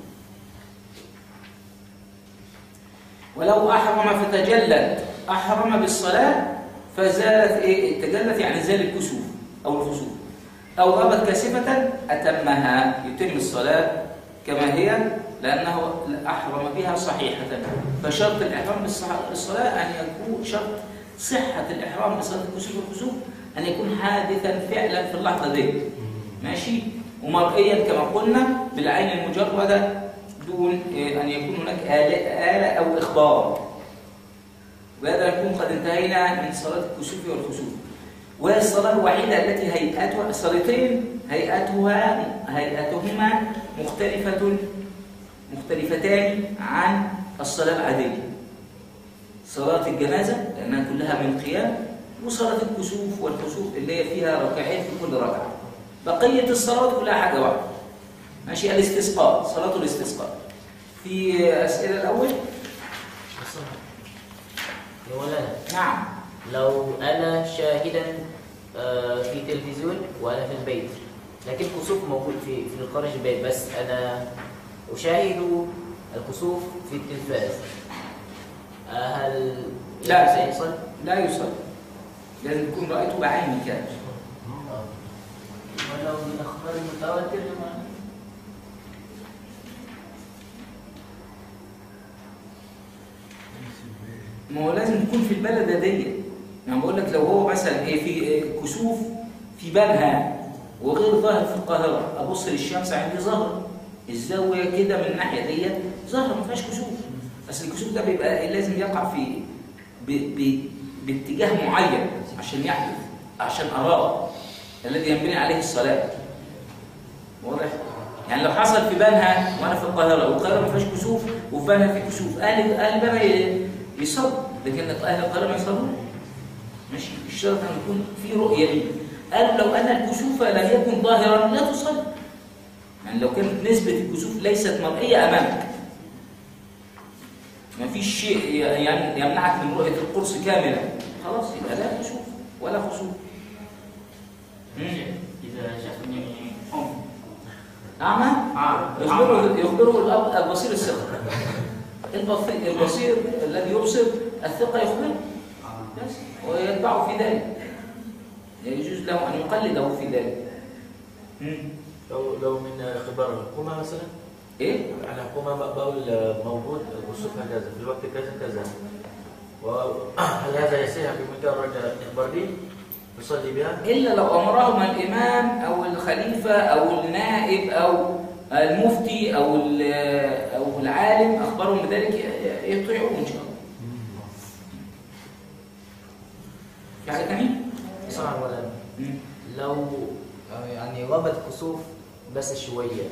ولو أحرم فتجلت أحرم بالصلاة فزالت إيه تجلت يعني زال الكسوف أو الخسوف أو غابت كاسفة أتمها يتم الصلاة كما هي لأنه أحرم بها صحيحة فشرط الإحرام بالصلاة أن يكون شرط صحة الإحرام بصلاة الكسوف والكسوف أن يكون حادثا فعلا في اللحظة دي ماشي ومرئيا كما قلنا بالعين المجردة دون أن يكون هناك آلة أو إخبار وهذا يكون قد انتهينا من صلاة الكسوف والخسوف وهي الصلاة الوحيدة التي هيئتها الصلاتين هيئتها هيئتهما مختلفة مختلفتان عن الصلاة العادية صلاة الجنازة لأنها كلها من قيام وصلاة الكسوف والخسوف اللي هي فيها ركعين في كل ركعة بقية الصلوات كلها حاجة واحدة ماشي الاستسقاء صلاة الاستسقاء في أسئلة الأول مولانا نعم لو أنا شاهدا آه، في تلفزيون وأنا في البيت لكن كسوف موجود في في خارج البيت بس أنا أشاهد الكسوف في التلفاز آه، هل لا. سيصل؟ لا يصلي لازم تكون رأيته بعينك يعني. ولو من أخبار المتواتر ما ما هو لازم تكون في البلد دي يعني بقول لك لو هو مثلا ايه في إيه كسوف في بنها وغير ظاهر في القاهره ابص للشمس عندي ظهر الزاويه كده من الناحيه ديت ظهر ما فيهاش كسوف بس الكسوف ده بيبقى لازم يقع في ب... ب... باتجاه معين عشان يحدث عشان اراه الذي ينبني عليه الصلاه واضح يعني لو حصل في بنها وانا في القاهره والقاهره ما فيهاش كسوف وفي بنها في كسوف اهل اهل بنها ي- يصلوا لكن اهل القاهره ما يصلون ماشي الشرط ان يكون في رؤيه لي قال لو ان الكسوف لم يكن ظاهرا لا تصلي يعني لو كانت نسبه الكسوف ليست مرئيه امامك ما فيش شيء ي- يعني يمنعك من رؤيه القرص كاملا خلاص يبقى لا كسوف ولا خسوف مم. إذا شافني أعمى؟ يخبره يخبره الأب البصير الثقة البصير, البصير الذي يبصر الثقة يخبره بس ويتبعه في ذلك يجوز له أن يقلده في ذلك مم. لو لو من خبر الحكومة مثلا إيه؟ على الحكومة بقول موجود الوصول هكذا في الوقت كذا كذا وهل هذا يصيح بمجرد إخبار لي يصلي بها؟ إلا لو أمرهم الإمام أو الخليفة أو النائب أو المفتي أو ال- أو العالم أخبرهم بذلك ي- يطيعوه إن شاء الله. في حاجة ثانية؟ اسمع مولانا مم. لو آه، يعني غابت كسوف بس شوية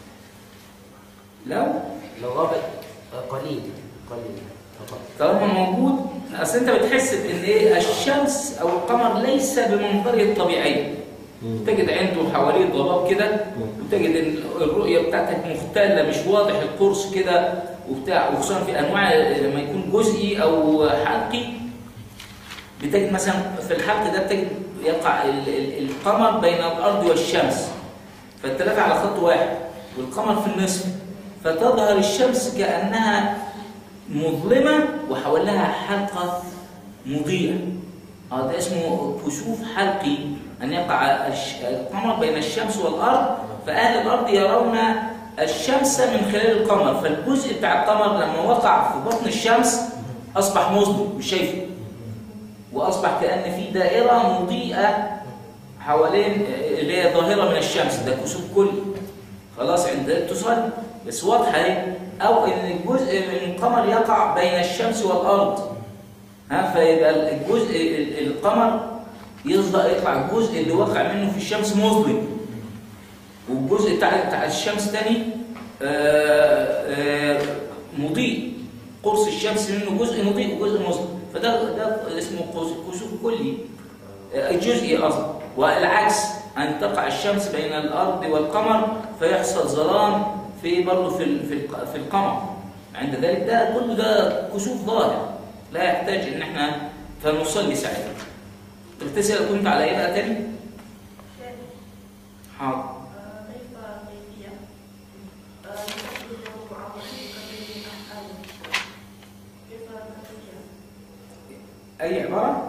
لو لو غابت آه، قليل قليل فقط طالما موجود اصل انت بتحس ان ايه الشمس او القمر ليس بمنظره الطبيعي تجد عنده حواليه ضباب كده وتجد ان الرؤيه بتاعتك مختله مش واضح القرص كده وبتاع وخصوصا في انواع لما يكون جزئي او حلقي بتجد مثلا في الحلق ده بتجد يقع ال- ال- القمر بين الارض والشمس فالثلاثه على خط واحد والقمر في النصف فتظهر الشمس كانها مظلمة وحولها حلقة مضيئة اه ده اسمه كسوف حلقي أن يقع الش- القمر بين الشمس والأرض فأهل الأرض يرون الشمس من خلال القمر فالجزء بتاع القمر لما وقع في بطن الشمس أصبح مظلم مش شايفه واصبح كان في دائره مضيئه حوالين اللي هي ظاهره من الشمس ده كسوف كلي خلاص عند الاتصال بس واضحه اهي او ان الجزء من القمر يقع بين الشمس والارض ها فيبقى الجزء ال- القمر يصدق يطلع الجزء اللي وقع منه في الشمس مظلم والجزء بتاع بتاع الشمس تاني آه، آه، مضيء قرص الشمس منه جزء مضيء وجزء مظلم فده ده اسمه قوس- كسوف كلي آه، جزئي قصدي والعكس ان تقع الشمس بين الارض والقمر فيحصل ظلام في برضه في ال- في الق- في القمر عند ذلك ده كله ده كسوف ظاهر لا يحتاج ان احنا فنصلي ساعتها تغتسل كنت على ايه بقى تاني؟ حاضر كيف كيفية يسبح معوض بقدر أفعاله كيف كيفية اي عباره؟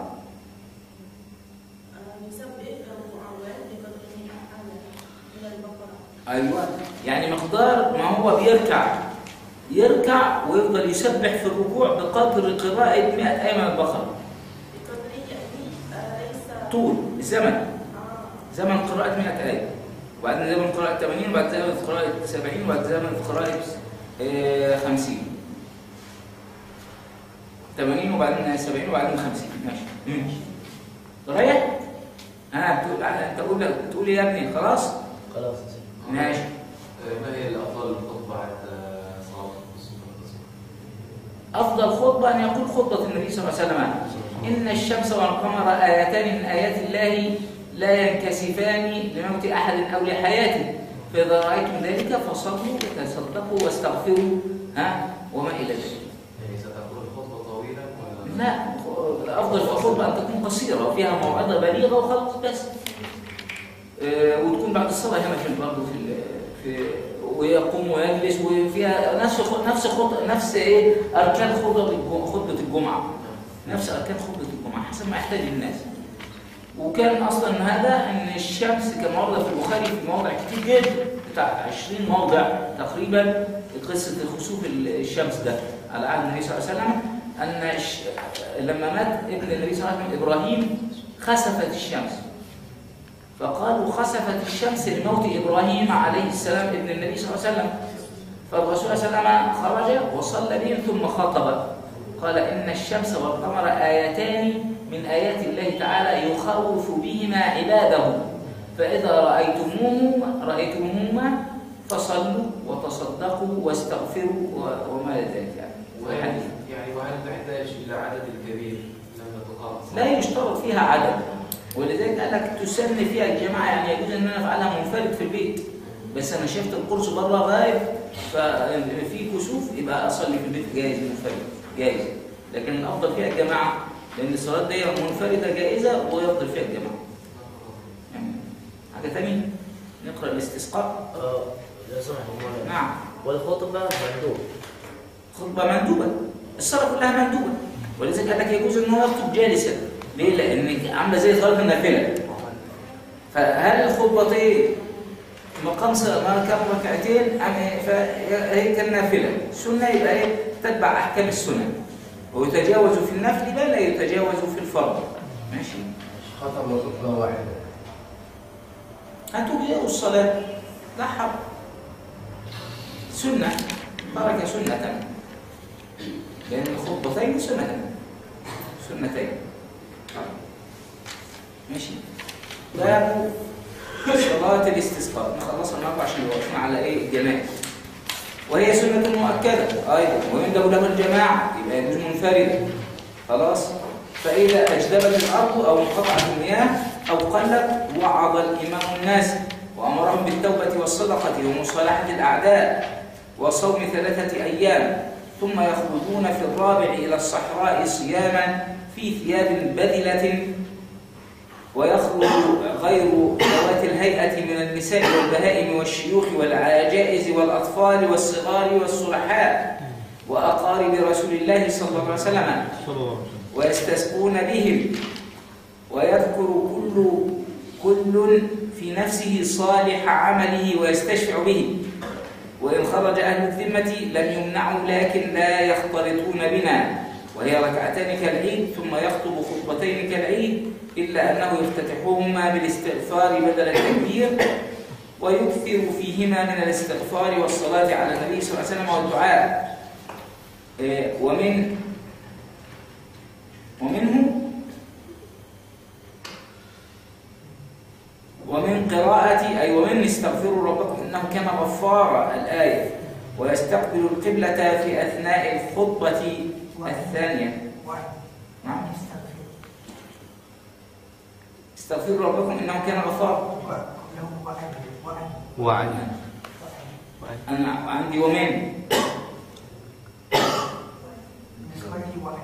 يسبح معوض بقدر أفعاله من البقرة ايوه يعني مقدار ما هو بيركع يركع ويفضل يسبح في الركوع بقدر قراءة 100 آية من البقرة بقدر يعني ليس طول زمن آه، زمن قراءة 100 آية وبعدين زمن قراءة 80 وبعد زمن قراءة 70 وبعد زمن قراءة آه، 50 80 وبعدين 70 وبعدين 50 ماشي ماشي رايح؟ ها بتقول انت تقول تقول يا ابني خلاص؟ خلاص يا سيدي. ماشي ما هي الافضل الخطبه بعد صلاه الكسوف أفضل خطبة أن يقول خطبة النبي صلى الله عليه وسلم إن الشمس والقمر آيتان من آيات الله لا ينكسفان لموت أحد أو لحياته فإذا رأيتم ذلك فصلوا وتصدقوا واستغفروا ها وما إلى ذلك يعني ستكون الخطبه طويله ولا لا الأفضل في الخطبة أن تكون قصيرة وفيها موعظة بليغة وخلاص بس آه، وتكون بعد الصلاة هنا في برضه في ال- في ويقوم ويجلس وفيها نفس خ- نفس خط نفس ايه اركان خطبه الج- خطبه الجمعه نفس اركان خطبه الجمعه حسب ما يحتاج الناس وكان اصلا هذا ان الشمس كما ورد في البخاري في مواضع كتير جدا بتاع 20 موضع تقريبا قصه خسوف الشمس ده على عهد النبي صلى الله عليه وسلم ان الش- لما مات ابن النبي صلى الله عليه وسلم ابراهيم خسفت الشمس فقالوا خسفت الشمس لموت ابراهيم عليه السلام ابن النبي صلى الله عليه وسلم فالرسول صلى الله عليه وسلم خرج وصلى بهم ثم خطب قال ان الشمس والقمر ايتان من ايات الله تعالى يخوف بهما عباده فاذا رايتموهما رايتموهما فصلوا وتصدقوا واستغفروا و- وما الى ذلك يعني والحديث يعني وهل تحتاج الى عدد كبير لما تقام لا يشترط فيها عدد ولذلك قال لك تسن فيها الجماعه يعني يجوز ان انا افعلها منفرد في البيت بس انا شفت القرص بره غايب ففي كسوف يبقى اصلي في البيت جايز منفرد جايز لكن الافضل فيها الجماعه لان الصلاه دي منفرده جائزه ويفضل فيها الجماعه يعني حاجه ثانيه نقرا الاستسقاء آه، لو سمحت مولانا. نعم والخطبة مندوب خطبه مندوبه الصلاه كلها مندوبه ولذلك قال لك يجوز ان هو يخطب جالسا ليه؟ لان عامله زي صلاه النافله فهل الخطبتين مقام صلاة كم ركعتين أم إيه؟ فهي كالنافلة سنة يبقى إيه تتبع أحكام السنة ويتجاوز في النفل لا لا يتجاوز في الفرض ماشي خطب خطبة واحدة هتجزئ الصلاة لا حرج سنة ترك سنة لأن الخطبتين سنة سنتين ماشي باب صلاة الاستسقاء نخلصها النهارده عشان وقفنا على ايه الجماعة وهي سنة مؤكدة أيضا وعنده له الجماعة يبقى يجوز منفردا خلاص فإذا أجدبت الأرض أو انقطعت المياه أو قلت وعظ الإمام الناس وأمرهم بالتوبة والصدقة ومصالحة الأعداء وصوم ثلاثة أيام ثم يخرجون في الرابع إلى الصحراء صياما في ثياب بذلة ويخرج غير ذوات الهيئة من النساء والبهائم والشيوخ والعجائز والأطفال والصغار والصلحاء وأقارب رسول الله صلى الله عليه وسلم ويستسقون بهم ويذكر كل كل في نفسه صالح عمله ويستشفع به وإن خرج أهل الذمة لم يمنعوا لكن لا يختلطون بنا وهي ركعتان كالعيد ثم يخطب خطبتين كالعيد إلا أنه يفتتحهما بالاستغفار بدل التكبير ويكثر فيهما من الاستغفار والصلاة على النبي صلى الله عليه وسلم والدعاء آه، ومن ومنه ومن قراءة أي ومن استغفروا ربكم إنه كان غفارا الآية ويستقبل القبلة في أثناء الخطبة الثانية وأن نعم يستغفر استغفروا ربكم إنه كان غفارا له وأن وأن وعن وأن أنا عندي ومن بالنسبة لي وأن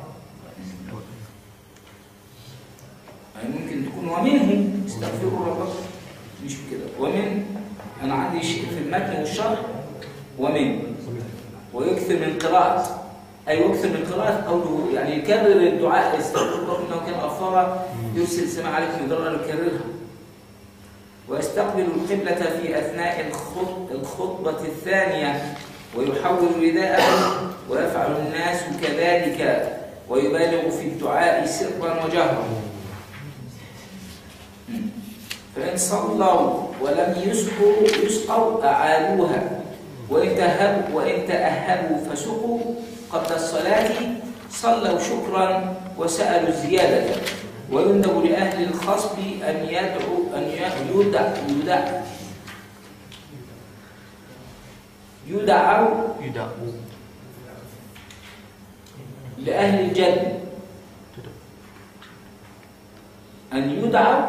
يعني ممكن تكون ومنه استغفروا ربكم مش كده ومن أنا عندي شيء في المتن والشرح ومن ويكثر من قراءة أي يكثر من قراءة قوله يعني يكرر الدعاء استغفر ربكم إنه كان غفارا يرسل السماء عليكم مدرارا يكررها ويستقبل القبلة في أثناء الخط- الخطبة الثانية ويحول رداءه ويفعل الناس كذلك ويبالغ في الدعاء سرا وجهرا فإن صلوا ولم يسقوا يسقوا أعادوها وإن تهبوا وإن تأهبوا فسقوا قبل الصلاة صلوا شكرا وسألوا الزيادة ويندب لأهل الخصب أن يدعوا أن يدع يدع يدعوا يدعو لأهل الجنة أن يدعوا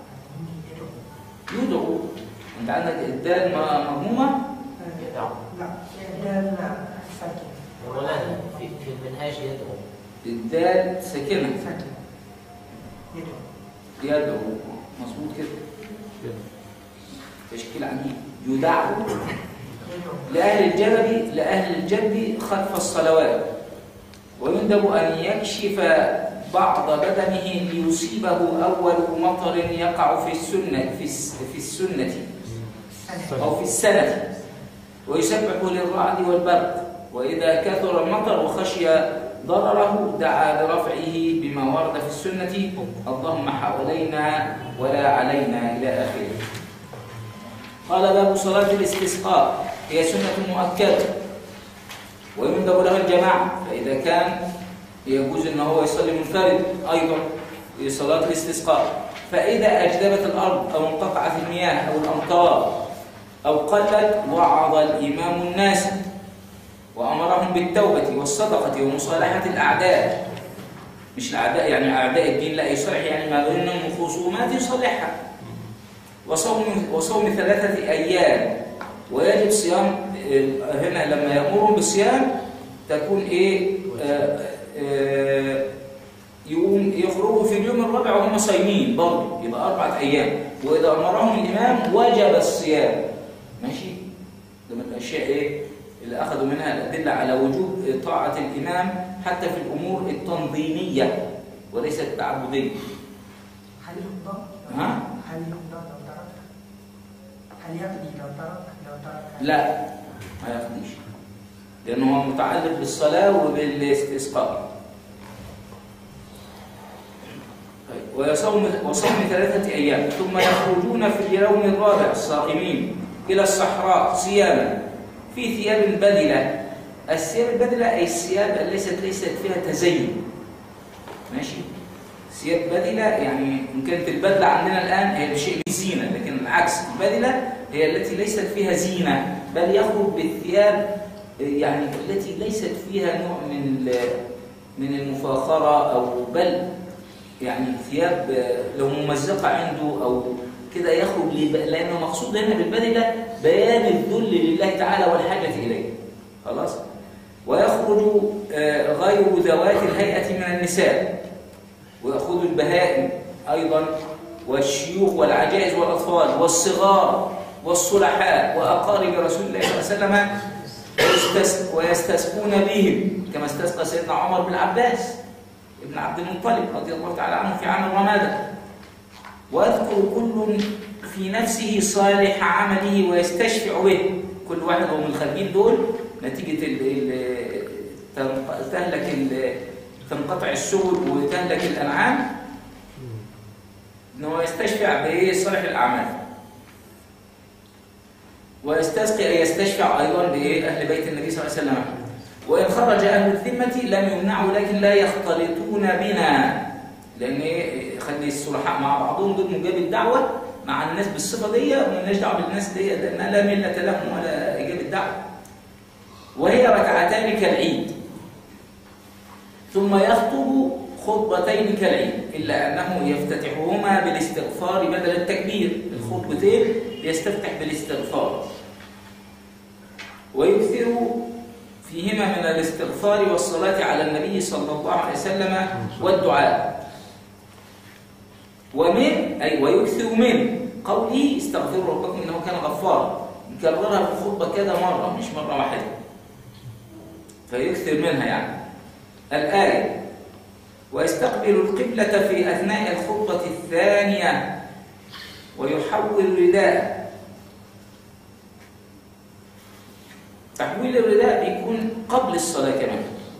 يدعوا أنت عندك الدال م- مضمومة يدعو لا دال ساكن مولانا في في المنهاج يدعو الدال ساكنة ساكن يدعو يدعو مظبوط كده تشكيل عجيب يدعوا يدعو لأهل الجبل لأهل الجد خلف الصلوات ويندب أن يكشف بعض بدنه ليصيبه أول مطر يقع في السنة في الس- في السنة سنة أو في السنة ويسبح للرعد والبرد وإذا كثر المطر وخشي ضرره دعا برفعه بما ورد في السنة اللهم حوالينا ولا علينا إلى آخره قال باب صلاة الاستسقاء هي سنة مؤكدة ويندب له الجماعة فإذا كان يجوز أن هو يصلي منفرد أيضا في صلاة الاستسقاء فإذا أجدبت الأرض أو انقطعت المياه أو الأمطار أو قلت وعظ الإمام الناس وأمرهم بالتوبة والصدقة ومصالحة الأعداء مش الأعداء يعني أعداء الدين لا يصلح يعني ما بينهم خصومات يصلحها وصوم وصوم ثلاثة أيام ويجب صيام آه، هنا لما يأمرهم بالصيام تكون إيه آه، آه، يقوم يخرجوا في اليوم الرابع وهم صايمين برضه يبقى أربعة أيام وإذا أمرهم الإمام وجب الصيام ماشي ده من الأشياء إيه اللي أخذوا منها الأدلة على وجوب طاعة الإمام حتى في الأمور التنظيمية وليست التعبدية هل يقضى؟ ها؟ هل يقضى لو ترك؟ هل يقضي لو ترك؟ لو ترك لا ما ياخدش لأنه هو متعلق بالصلاة وبالاستسقاء طيب، ويصوم وصوم ثلاثة أيام ثم يخرجون في اليوم الرابع الصائمين إلى الصحراء صياما في ثياب بدلة الثياب البدلة أي الثياب التي ليست ليست فيها تزين ماشي ثياب بدلة يعني إن كانت البدلة عندنا الآن هي شيء زينة لكن العكس البدلة هي التي ليست فيها زينة بل يخرج بالثياب يعني التي ليست فيها نوع من ال- من المفاخرة أو بل يعني ثياب آه، لو ممزقة عنده أو كده يخرج لب- لأنه مقصود هنا بالبدلة بيان الذل لله تعالى والحاجة إليه خلاص ويخرج آه، غير ذوات الهيئة من النساء ويأخذ البهائم أيضا والشيوخ والعجائز والأطفال والصغار والصلحاء وأقارب رسول الله صلى الله عليه وسلم ويستس- ويستسقون بهم كما استسقى سيدنا عمر بن العباس ابن عبد المطلب رضي الله تعالى عنه في عام الرمادة ويذكر كل في نفسه صالح عمله ويستشفع به كل واحد هو من الخارجين دول نتيجة ال- ال- تن- تهلك ال- تنقطع السبل وتهلك الأنعام إن هو يستشفع بصالح الأعمال ويستسقي أي يستشفع أيضا بإيه أهل بيت النبي صلى الله عليه وسلم وإن خرج أهل الذمة لم يمنعوا لكن لا يختلطون بنا لأن إيه خلي الصلحاء مع بعضهم ضد مجاب الدعوة مع الناس بالصفة دي ومالناش دعوة بالناس دي لأنها لا ملة لهم ولا إجابة دعوة وهي ركعتان كالعيد ثم يخطب خطبتين كالعيد إلا أنه يفتتحهما بالاستغفار بدل التكبير الخطبتين يستفتح بالاستغفار ويكثر فيهما من الاستغفار والصلاة على النبي صلى الله عليه وسلم والدعاء ومن أي ويكثر من قوله استغفروا ربكم إنه كان غفارا يكررها في الخطبة كذا مرة مش مرة واحدة فيكثر منها يعني الآية ويستقبل القبلة في أثناء الخطبة الثانية ويحول رداءه تحويل الرداء بيكون قبل الصلاة كمان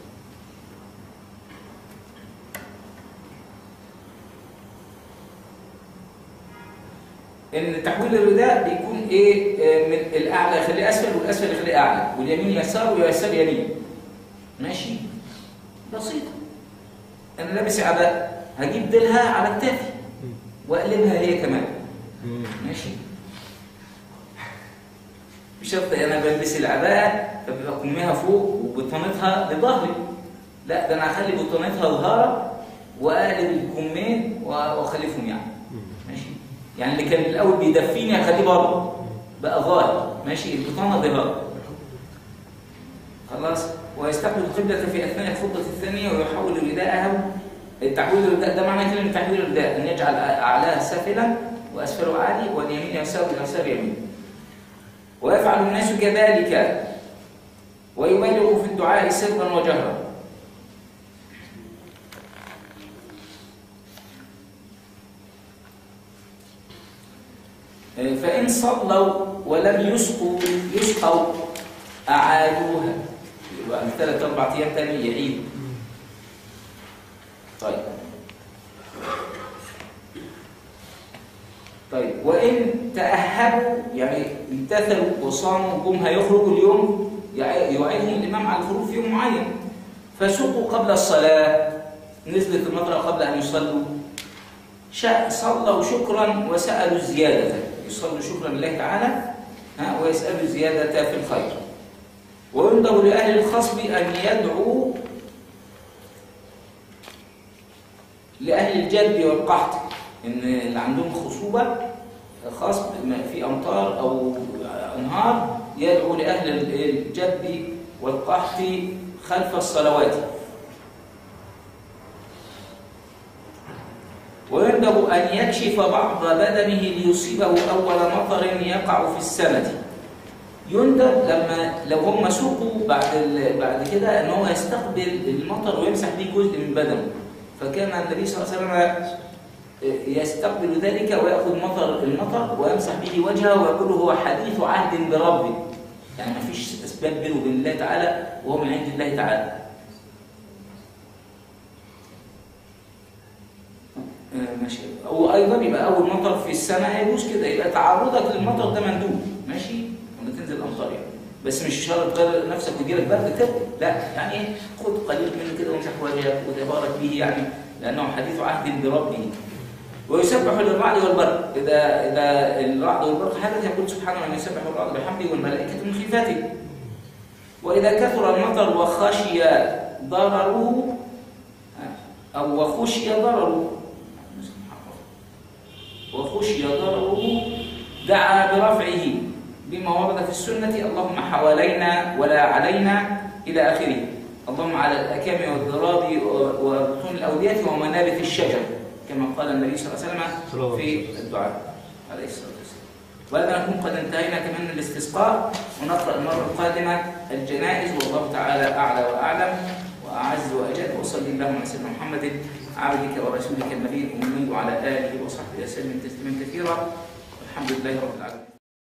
ان تحويل الرداء بيكون ايه آه، من الاعلى يخليه اسفل والاسفل يخليه اعلى واليمين يسار واليسار يمين ماشي بسيطه انا لابس عباءه هجيب ديلها على التافي واقلبها هي كمان ماشي بشرط انا بلبس العباءه فبيبقى كمها فوق وبطانتها لظهري لا ده انا هخلي بطانتها ظهرها واقلب الكمين واخلفهم يعني ماشي يعني اللي كان الاول بيدفيني هخليه بره بقى ظاهر ماشي البطانه ظهر خلاص ويستقبل القبلة في أثناء الخطبة الثانية ويحول رداءه تحويل الرداء ده معنى كلمة تحويل الرداء أن يجعل أعلاه سافلا وأسفله عالي واليمين يسار واليسار يمين ويفعل الناس كذلك ويبالغ في الدعاء سرا وجهرا فإن صلوا ولم يسقوا يسقوا أعادوها يبقى من ثلاث أربع أيام تاني يعيد طيب طيب وإن تأهبوا يعني امتثلوا وصاموا جم هيخرجوا اليوم يعيدهم الإمام على الخروج في يوم معين فسقوا قبل الصلاة نزلت المطر قبل أن يصلوا شاء صلوا شكرا وسألوا الزيادة يصلوا شكرا لله تعالى ها ويسألوا الزيادة في الخير وينبغي لأهل الخصب أن يدعوا لأهل الجدب والقحط إن اللي عندهم خصوبة خصب في أمطار أو أنهار يدعو لأهل الجدب والقحط خلف الصلوات ويندب أن يكشف بعض بدنه ليصيبه أول مطر يقع في السنة يندب لما لو هم سوقوا بعد ال... بعد كده ان هو يستقبل المطر ويمسح بيه جزء من بدنه فكان النبي صلى الله عليه وسلم يستقبل ذلك ويأخذ مطر المطر ويمسح به وجهه ويقول هو حديث عهد بربه يعني ما فيش اسباب بينه وبين الله تعالى وهو من عند الله تعالى ماشي وايضا يبقى اول مطر في السنه يجوز كده يبقى تعرضك للمطر ده مندوب ماشي لما تنزل الامطار يعني بس مش شرط تغير نفسك ويجيلك برد كده لا يعني ايه خد قليل منه كده وامسح وجهك وتبارك به يعني لانه حديث عهد بربه ويسبح للرعد والبرق اذا اذا الرعد والبرق حدث يقول سبحانه من يسبح الرعد بحمده والملائكه من خيفته واذا كثر المطر وخشي ضرره او وخشي ضرره وخشي ضرره دعا برفعه بما ورد في السنة اللهم حوالينا ولا علينا إلى آخره اللهم على الأكام والضراب وبطون الأودية ومنابت الشجر كما قال النبي صلى الله عليه وسلم في الدعاء عليه الصلاة والسلام ولما نكون قد انتهينا كمان من الاستسقاء ونقرأ المرة القادمة الجنائز والله تعالى أعلى وأعلم وأعز وأجل وصلي اللهم على سيدنا محمد عبدك ورسولك النبي الأمي وعلى آله وصحبه وسلم تسليما كثيرا والحمد لله رب العالمين